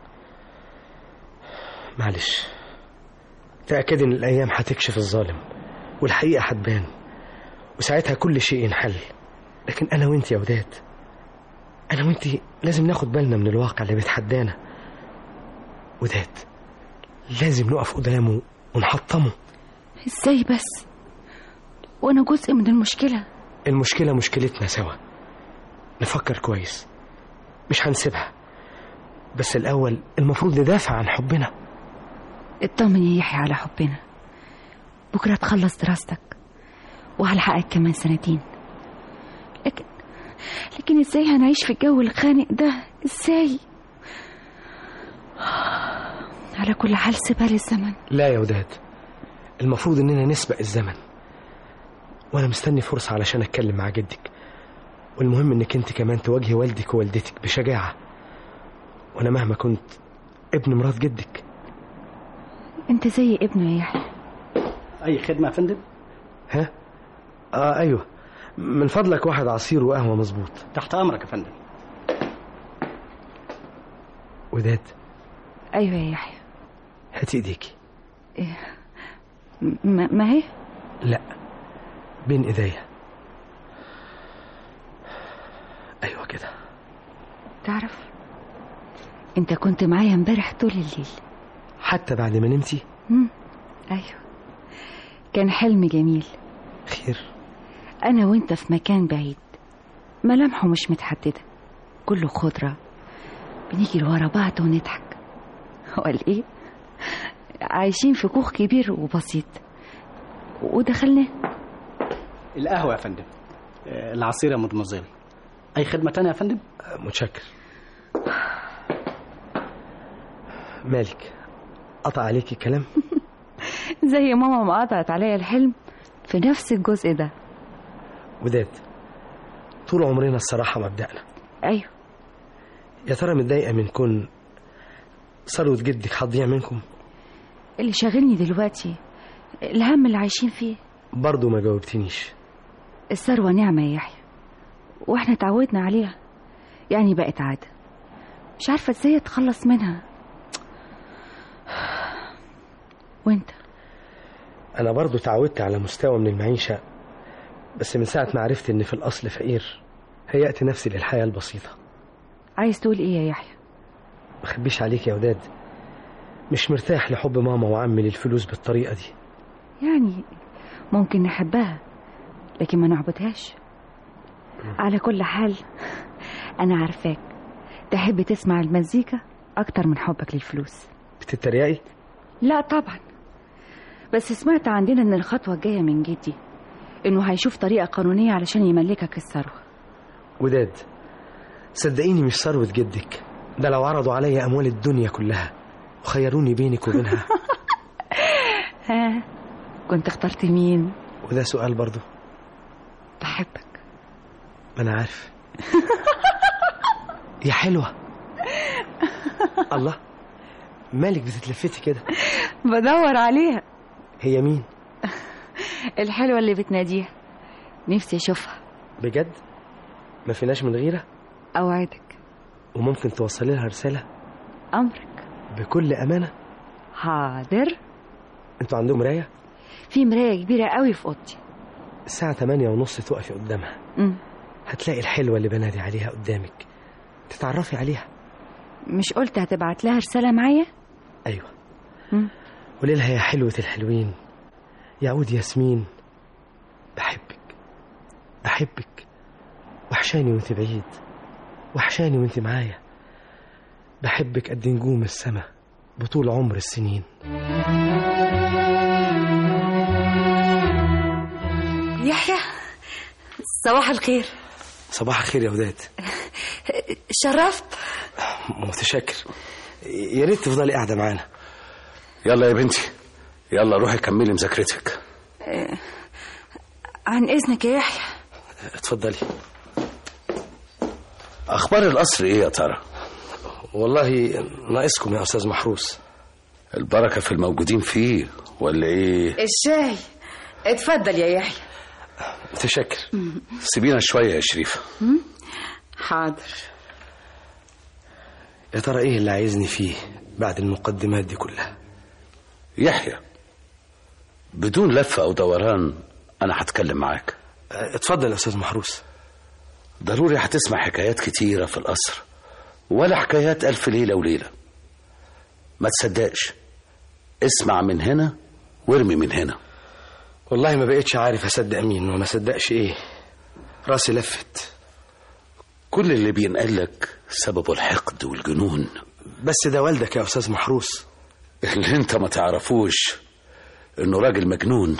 معلش تأكد إن الأيام هتكشف الظالم والحقيقة هتبان وساعتها كل شيء ينحل لكن أنا وأنت يا وداد أنا وأنت لازم ناخد بالنا من الواقع اللي بيتحدانا وداد لازم نقف قدامه ونحطمه ازاي بس وانا جزء من المشكلة المشكلة مشكلتنا سوا نفكر كويس مش هنسيبها بس الأول المفروض ندافع عن حبنا اطمن يا يحيى على حبنا بكرة تخلص دراستك وهلحقك كمان سنتين لكن لكن ازاي هنعيش في الجو الخانق ده ازاي على كل حال سيبها للزمن لا يا وداد المفروض إننا نسبق الزمن وأنا مستني فرصة علشان أتكلم مع جدك والمهم إنك أنت كمان تواجهي والدك ووالدتك بشجاعة وأنا مهما كنت ابن مرات جدك انت زي ابنه يا يحيى أي خدمة يا فندم ها؟ آه أيوه من فضلك واحد عصير وقهوة مظبوط تحت أمرك يا فندم وداد ايوه يا يحيى هاتي ايديكي إيه. ما, ما هي لا بين ايديا ايوه كده تعرف انت كنت معايا امبارح طول الليل حتى بعد ما نمتي مم. ايوه كان حلم جميل خير انا وانت في مكان بعيد ملامحه مش متحدده كله خضره بنيجي لورا بعض ونضحك وقال ايه عايشين في كوخ كبير وبسيط ودخلناه القهوة يا فندم آه، العصير يا مدمزيل أي خدمة تانية يا فندم متشكر مالك قطع عليكي كلام زي ماما ما قطعت عليا الحلم في نفس الجزء ده وداد طول عمرنا الصراحة مبدأنا ايوه يا ترى متضايقة من كون ثروة جدك هتضيع منكم اللي شاغلني دلوقتي الهم اللي عايشين فيه برضه ما جاوبتنيش الثروة نعمة يا يحيى واحنا اتعودنا عليها يعني بقت عادة مش عارفة ازاي اتخلص منها وانت أنا برضه اتعودت على مستوى من المعيشة بس من ساعة ما عرفت إن في الأصل فقير هيأت نفسي للحياة البسيطة عايز تقول ايه يا يحيى مخبيش عليك يا وداد مش مرتاح لحب ماما وعمي للفلوس بالطريقة دي يعني ممكن نحبها لكن ما نعبدهاش على كل حال انا عارفاك تحب تسمع المزيكا اكتر من حبك للفلوس بتتريقي لا طبعا بس سمعت عندنا ان الخطوة الجاية من جدي انه هيشوف طريقة قانونية علشان يملكك الثروة وداد صدقيني مش ثروة جدك ده لو عرضوا عليا أموال الدنيا كلها وخيروني بينك وبينها ها كنت اخترت مين وده سؤال برضه بحبك ما أنا عارف يا حلوة الله مالك بتتلفتي كده بدور عليها هي مين الحلوة اللي بتناديها نفسي اشوفها بجد ما فيناش من غيرها اوعدك وممكن توصلي لها رسالة امرك بكل أمانة حاضر انتوا عندكم مرايه في مرايه كبيره قوي في اوضتي الساعه 8 ونص تقفي قدامها مم. هتلاقي الحلوه اللي بنادي عليها قدامك تتعرفي عليها مش قلت هتبعت لها رساله معايا ايوه مم. قولي لها يا حلوه الحلوين يعود ياسمين بحبك بحبك وحشاني وانت بعيد وحشاني وانت معايا بحبك قد نجوم السما بطول عمر السنين يحيى صباح الخير صباح الخير يا وداد شرفت متشكر يا ريت تفضلي قاعده معانا يلا يا بنتي يلا روحي كملي مذاكرتك آه، عن اذنك يا يحيى اتفضلي اخبار القصر ايه يا ترى والله ناقصكم يا استاذ محروس البركه في الموجودين فيه ولا ايه الشاي اتفضل يا يحيى متشكر سيبينا شويه يا شريفه حاضر يا ترى ايه اللي عايزني فيه بعد المقدمات دي كلها يحيى بدون لف او دوران انا هتكلم معاك اتفضل يا استاذ محروس ضروري هتسمع حكايات كتيره في القصر ولا حكايات الف ليله وليله ما تصدقش اسمع من هنا وارمي من هنا والله ما بقيتش عارف اصدق مين وما صدقش ايه راسي لفت كل اللي بينقلك سببه الحقد والجنون بس ده والدك يا استاذ محروس اللي انت ما تعرفوش انه راجل مجنون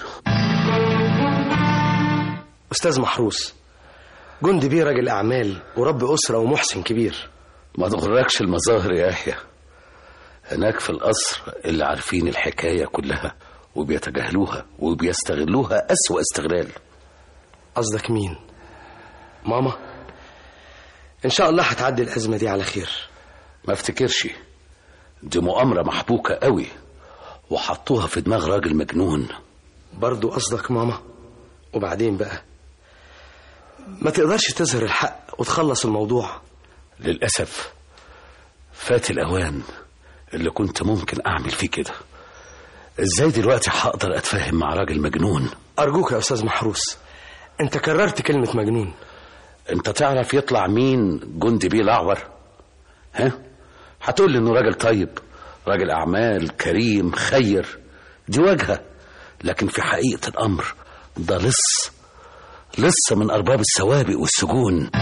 استاذ محروس جندي بيه راجل اعمال ورب اسره ومحسن كبير ما تغركش المظاهر يا يحيى هناك في القصر اللي عارفين الحكايه كلها وبيتجاهلوها وبيستغلوها اسوا استغلال قصدك مين ماما ان شاء الله هتعدي الازمه دي على خير ما افتكرش دي مؤامره محبوكه قوي وحطوها في دماغ راجل مجنون برضو قصدك ماما وبعدين بقى ما تقدرش تظهر الحق وتخلص الموضوع للاسف فات الاوان اللي كنت ممكن اعمل فيه كده ازاي دلوقتي هقدر اتفاهم مع راجل مجنون ارجوك يا استاذ محروس انت كررت كلمه مجنون انت تعرف يطلع مين جندي بيه الاعور ها هتقول لي انه راجل طيب راجل اعمال كريم خير دي واجهه لكن في حقيقه الامر ده لص لص من ارباب السوابق والسجون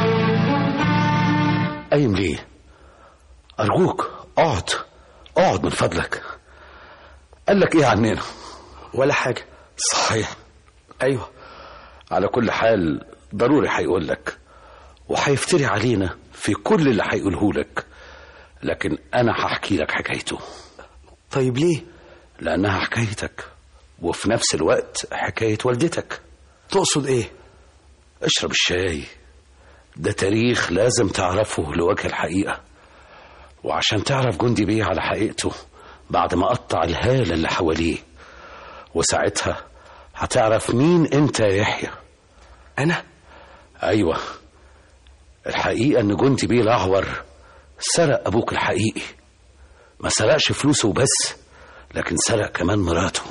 قايم ليه ارجوك اقعد اقعد من فضلك قال لك ايه عننا ولا حاجه صحيح ايوه على كل حال ضروري هيقول لك وهيفتري علينا في كل اللي هيقوله لك لكن انا هحكي لك حكايته طيب ليه لانها حكايتك وفي نفس الوقت حكايه والدتك تقصد ايه اشرب الشاي ده تاريخ لازم تعرفه لوجه الحقيقه وعشان تعرف جندي بيه على حقيقته بعد ما قطع الهالة اللي حواليه وساعتها هتعرف مين انت يا يحيى انا ايوه الحقيقه ان جندي بيه الاعور سرق ابوك الحقيقي ما سرقش فلوسه وبس لكن سرق كمان مراته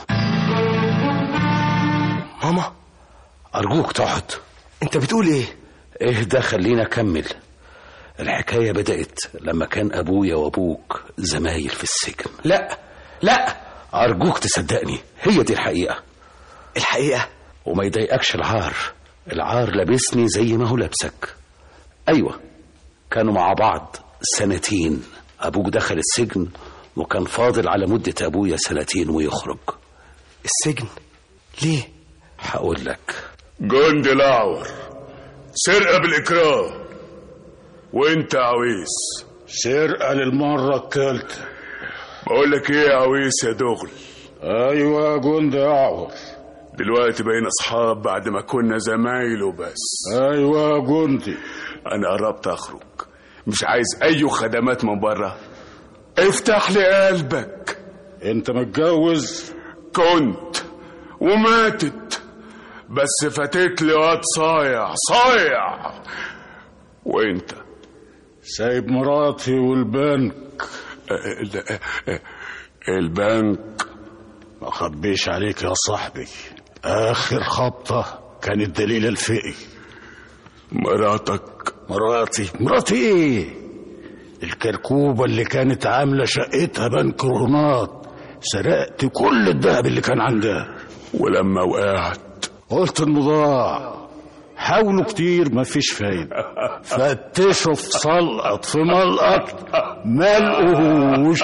ماما ارجوك تقعد انت بتقول ايه اهدى خلينا اكمل الحكايه بدات لما كان ابويا وابوك زمايل في السجن لا لا ارجوك تصدقني هي دي الحقيقه الحقيقه وما يضايقكش العار العار لابسني زي ما هو لابسك ايوه كانوا مع بعض سنتين ابوك دخل السجن وكان فاضل على مدة ابويا سنتين ويخرج السجن ليه هقول لك جندي الاعور سرقه بالاكراه وانت يا عويس سرقه للمره الثالثه بقول لك ايه يا عويس يا دغل ايوه يا جندي اعور دلوقتي بقينا اصحاب بعد ما كنا زمايل وبس ايوه يا جندي انا قربت اخرج مش عايز اي خدمات من بره افتح لي قلبك انت متجوز كنت وماتت بس فاتت لي واد صايع صايع وانت سايب مراتي والبنك البنك ما اخبيش عليك يا صاحبي اخر خبطة كانت دليل الفقي مراتك مراتي مراتي ايه الكركوبة اللي كانت عاملة شقتها بنك رهنات سرقت كل الذهب اللي كان عندها ولما وقعت قلت انه ضاع حاولوا كتير مفيش فايدة فتشوا في صلقط في ملقط ما لقوهوش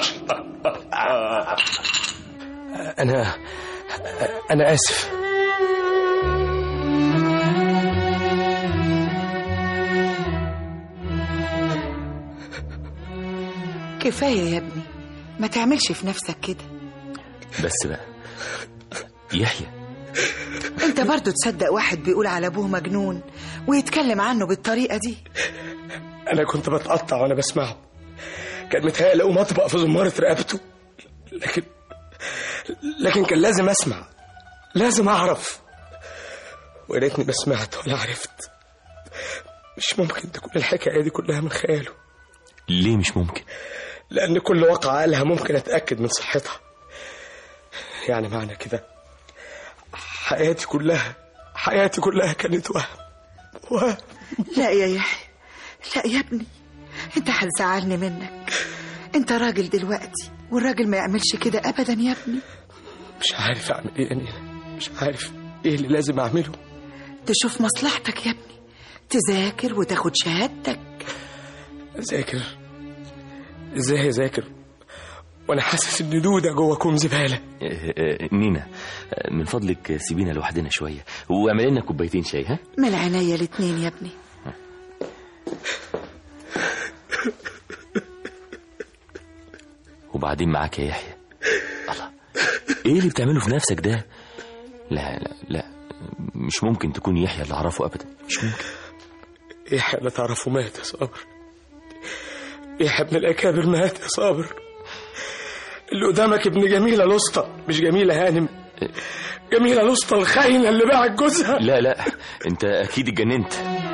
أنا أنا آسف كفاية يا ابني ما تعملش في نفسك كده بس بقى يحيى انت برضو تصدق واحد بيقول على ابوه مجنون ويتكلم عنه بالطريقة دي أنا كنت بتقطع وأنا بسمعه كان متهيألي أقوم أطبق في زمارة رقبته لكن لكن كان لازم أسمع لازم أعرف ويا ريتني ما سمعت ولا عرفت مش ممكن تكون الحكاية دي كلها من خياله ليه مش ممكن لأن كل واقعة قالها ممكن أتأكد من صحتها يعني معنى كده حياتي كلها حياتي كلها كانت وهم وهم لا يا يحيى لا يا ابني انت هتزعلني منك انت راجل دلوقتي والراجل ما يعملش كده ابدا يا ابني مش عارف أعمل إيه يا نينا مش عارف إيه اللي لازم أعمله تشوف مصلحتك يا ابني تذاكر وتاخد شهادتك أذاكر إزاي أذاكر وأنا حاسس إن دودة جوه كوم زبالة آه، آه، نينا آه، من فضلك سيبينا لوحدنا شوية واعملي لنا كوبايتين شاي ها من عينيا الاتنين يا ابني وبعدين معاك يا يحيى الله ايه اللي بتعمله في نفسك ده لا لا لا مش ممكن تكون يحيى اللي اعرفه ابدا مش ممكن يحيى اللي تعرفه مات يا صابر يحيى ابن الأكابر مات يا صابر اللي قدامك ابن جميلة الوسطى مش جميلة هانم جميلة الوسطى الخاينة اللي باعت جوزها لا لا انت اكيد اتجننت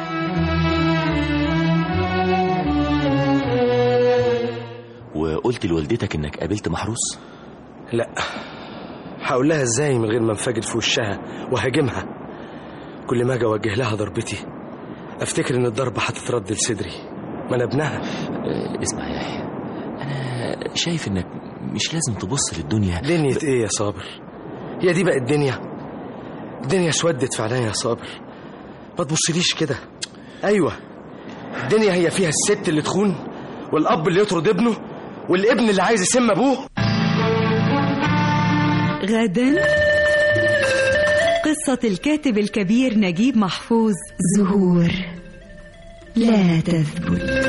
وقلت لوالدتك انك قابلت محروس لا هقول لها ازاي من غير ما انفجر في وشها وهاجمها كل ما اجي اوجه لها ضربتي افتكر ان الضربه هتترد لصدري ما انا ابنها آه، اسمع يا يحيى انا شايف انك مش لازم تبص للدنيا دنيا ايه يا صابر هي دي بقى الدنيا الدنيا اسودت في عينيا يا صابر ما تبصليش كده ايوه الدنيا هي فيها الست اللي تخون والاب اللي يطرد ابنه والابن اللي عايز يسم ابوه غدا قصة الكاتب الكبير نجيب محفوظ زهور لا تذبل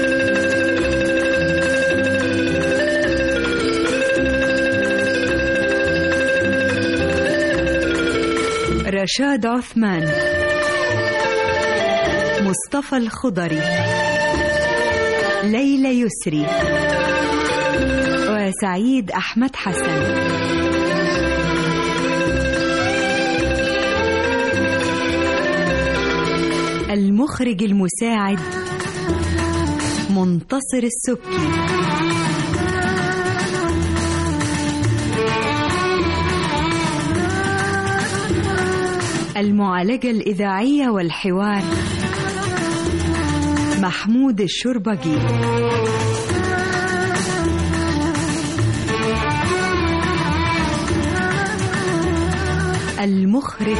رشاد عثمان مصطفى الخضري ليلى يسري وسعيد أحمد حسن المخرج المساعد منتصر السبكي المعالجة الإذاعية والحوار محمود الشربجي المخرج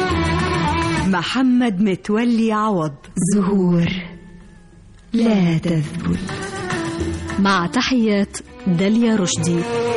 محمد متولي عوض زهور لا تذبل مع تحيات داليا رشدي